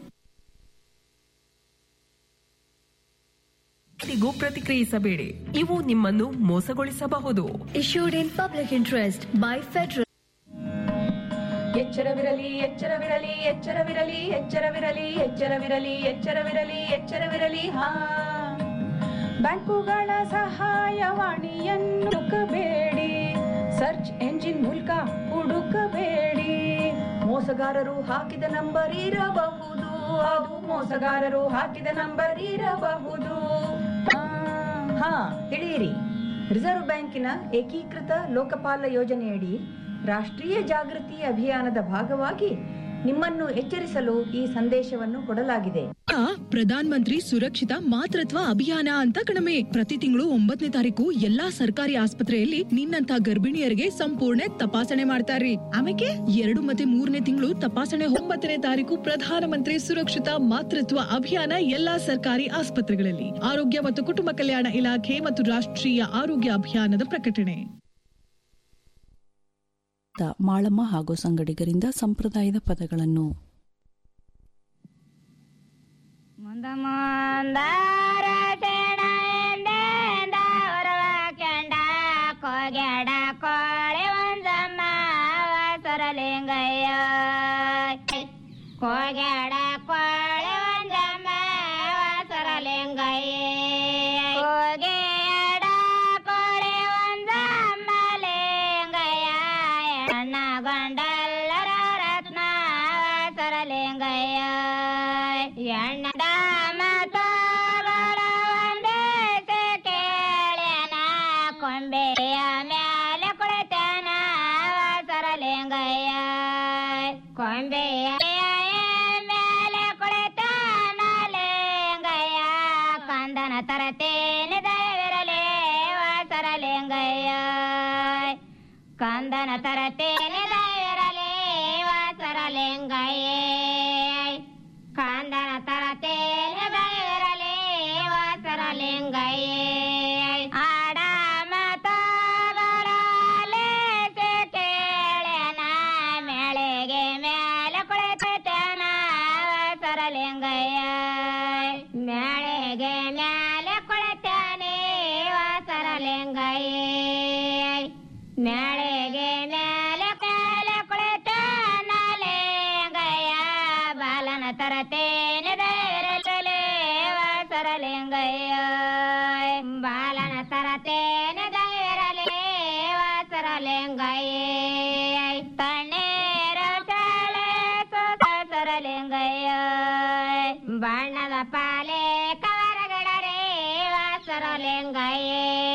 ಗೂ ಪ್ರತಿಕ್ರಿಯಿಸಬೇಡಿ ಇವು ನಿಮ್ಮನ್ನು ಮೋಸಗೊಳಿಸಬಹುದು issued in public interest by federal ಎಚ್ಚರವಿರಲಿ ಎಚ್ಚರವಿರಲಿ ಎಚ್ಚರವಿರಲಿ ಎಚ್ಚರವಿರಲಿ ಎಚ್ಚರವಿರಲಿ ಎಚ್ಚರವಿರಲಿ ಎಚ್ಚರವಿರಲಿ ಹಾ ಬ್ಯಾಂಕುಗಳ ಸಹಾಯವಾಣಿಯನ್ನು ಹುಡುಕಬೇಡಿ ಸರ್ಚ್ ಎಂಜಿನ್ ಮೂಲಕ ಹುಡುಕಬೇಡಿ ಮೋಸಗಾರರು ಹಾಕಿದ ನಂಬರ್ ಇರಬಹುದು ಅದು ಮೋಸಗಾರರು ಹಾಕಿದ ನಂಬರ್ ಇರಬಹುದು ಆ, ಹಾ ತಿಳಿಯಿರಿ ರಿಸರ್ವ್ ಬ್ಯಾಂಕಿನ ಏಕೀಕೃತ ಲೋಕಪಾಲ ಯೋಜನೆಯಡಿ ರಾಷ್ಟ್ರೀಯ ಜಾಗೃತಿ ಅಭಿಯಾನದ ಭಾಗವಾಗಿ ನಿಮ್ಮನ್ನು ಎಚ್ಚರಿಸಲು ಈ ಸಂದೇಶವನ್ನು ಕೊಡಲಾಗಿದೆ ಪ್ರಧಾನ್ ಮಂತ್ರಿ ಸುರಕ್ಷಿತ ಮಾತೃತ್ವ ಅಭಿಯಾನ ಅಂತ ಕಣಮೆ ಪ್ರತಿ ತಿಂಗಳು ಒಂಬತ್ತನೇ ತಾರೀಕು ಎಲ್ಲಾ ಸರ್ಕಾರಿ ಆಸ್ಪತ್ರೆಯಲ್ಲಿ ನಿನ್ನಂತ ಗರ್ಭಿಣಿಯರಿಗೆ ಸಂಪೂರ್ಣ ತಪಾಸಣೆ ಮಾಡ್ತಾರ್ರಿ ಆಮೇಲೆ ಎರಡು ಮತ್ತೆ ಮೂರನೇ ತಿಂಗಳು ತಪಾಸಣೆ ಒಂಬತ್ತನೇ ತಾರೀಕು ಪ್ರಧಾನ ಮಂತ್ರಿ ಸುರಕ್ಷಿತ ಮಾತೃತ್ವ ಅಭಿಯಾನ ಎಲ್ಲಾ ಸರ್ಕಾರಿ ಆಸ್ಪತ್ರೆಗಳಲ್ಲಿ ಆರೋಗ್ಯ ಮತ್ತು ಕುಟುಂಬ ಕಲ್ಯಾಣ ಇಲಾಖೆ ಮತ್ತು ರಾಷ್ಟ್ರೀಯ ಆರೋಗ್ಯ ಅಭಿಯಾನದ ಪ್ರಕಟಣೆ ಮಾಳಮ್ಮ ಹಾಗೂ ಸಂಗಡಿಗರಿಂದ ಸಂಪ್ರದಾಯದ ಪದಗಳನ್ನು ಮುಂದ ಮುಂದಾರ ಚೆಡ ಎಂದೆಂದ ಹೊರವ ಕೆಂಡ ಕೊಗೆಡ ಕೋಳೆ ಒಂದಮ್ಮ ವಾಸರಲಿಂಗಯ್ಯ ಕೊಗೆಡ ಕೋಳೆ ಒಂದಮ್ಮ ವಾಸರಲಿಂಗಯ್ಯ ಕೊಗೆಡ ಕೋಳೆ ಒಂದಮ್ಮ ಲಿಂಗಯ್ಯ ಎಣ್ಣ ಗೊಂಡಲ್ಲರ ರತ್ನ ವಾಸರಲಿಂಗಯ್ಯ ಎಣ್ಣ ದಾಮ ತೋರರ ಒಂದೇಸೆ ಕೇಳ್ಯಾನ ಕೊಂಬೆಯ ಮ್ಯಾಲೆ ಕುಳಿತಾನ ವಾಸರಲಿಂಗಯ್ಯ ಕೊಂಬೆಯ ಮೇಲೆ ಕುಳಿತಾನ ಲಿಂಗಯ್ಯ ಕಂದನ ತರತೇನೆ ದಯವಿರಲೇ ವಾಸರಲಿಂಗಯ್ಯ ಕಂದನ ತರತೇನೆ ದಯವಿರಲೇ ವಾಸರಲಿಂಗಯ್ಯ ಕಂದನ ತರತೇನೆ ದಯವಿರಲೇ ವಾಸರಲಿಂಗಯ್ಯ ಆಡ ಮತಗಳಲೆ ಕೇಳ್ಯಾನ ಮೇಳೆಗೆ ಮೇಲೆ ಕುಳಿತಾನ ವಾಸರಲಿಂಗಯ್ಯ ಮೇಳೆಗೆ ಮೇಲೆ ಕುಳಿತಾನೆ ವಾಸರಲಿಂಗಯ್ಯ ಮೇಳೆಗೆ ಮೇಲೆ ಮೇಲೆ ಕುಳಿತಾನ ಲಿಂಗಯ್ಯ ಬಾಲನ ತರತೇನೆ ದಯವಿರಲೇ ವಾಸರಲಿಂಗಯ್ಯ ಬಾಲನ ತರತೇನೆ ದಯವಿರಲೇ ವಾಸರಲಿಂಗಯ್ಯ ತಣ್ಣೀರ ಶಾಲೆ ಸರಲಿಂಗಯ್ಯ ಬಣ್ಣದ ಪಾಲೆ ಕವರಗಡರೆ ವಾಸರಲಿಂಗಯ್ಯ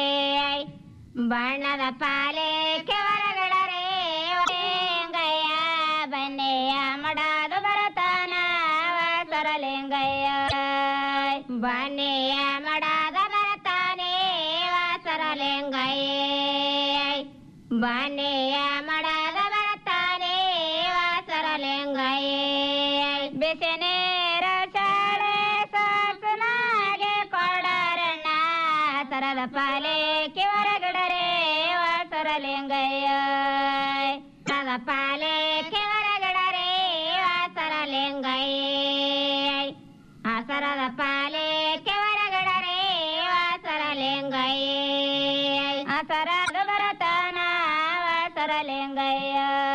ಬಣ್ಣದ ಪಾಲೆ ಕೆವರಗಡರೆ ಲಿಂಗಯ್ಯ ಬನ್ನೆಯ ಮಡಾದು ಬರತಾನ ವಾಸರಲಿಂಗಯ್ಯ ಬನ್ನೆಯ ಮಡಾದ ಬರತಾನೆ ವಾಸರಲಿಂಗಯ್ಯ ಬನ್ನೆಯ ಮಡಾದ ಬರತಾನೆ ವಾಸರಲಿಂಗಯ್ಯ ಬಿಸಿನೇರ ಶಾಲೆ ಸಾಸನಾಗೆ ಕೊಡರಣ್ಣ ಸರದ ಪಾಲೆ ಕಿವರಗಡರೆ ವಾಸರಲಿಂಗಯ್ಯ ಸರದ ಪಾಲೆ ಕಿವರಗಡರೆ ವಾಸರಲಿಂಗಯ್ಯ ಆಸರದ ಪಾಲೆ ಕೆವರಗಡರೆ ವಾಸರಲಿಂಗಯ್ಯ ಆಸರದ ಬರತಾನ ವಾಸರ ವಾಸರಲಿಂಗಯ್ಯ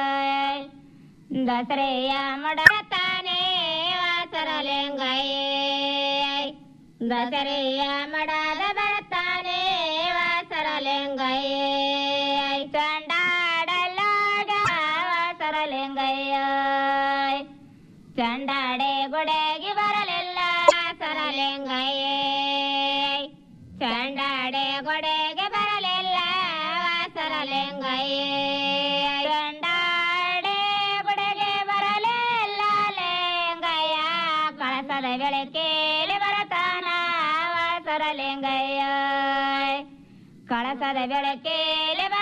ದಸರೆಯ ಮಡತಾನೆ ವಾಸರಲಿಂಗಯ್ಯ ದಸರೆಯ ಮಡದ ಬರ್ತಾನೆ ವಾಸರಲಿಂಗಯ್ಯ ಚಂಡಾಡಲ್ಲಾಗ ವಾಸರಲಿಂಗಯ್ಯ ಚಂಡಾಡೆ ಗುಡೆಗೆ ಬರಲಿಲ್ಲ ವಾಸರಲಿಂಗಯ್ಯ ಚಂಡಾಡೆ ಗೊಡೆಗೆ ಬರಲಿಲ್ಲ ವಾಸರಲಿಂಗಯ್ಯ ಚಂಡಾಡೆ ಗುಡೆಗೆ ಬರಲಿಲ್ಲ ಲಿಂಗಯ್ಯ ಕಳಸದ ಬೆಳಕೇಲಿ ಬರತಾನ ವಾಸರಲಿಂಗಯ್ಯ ಕಳಸದ ಬೆಳಕೇಲಿ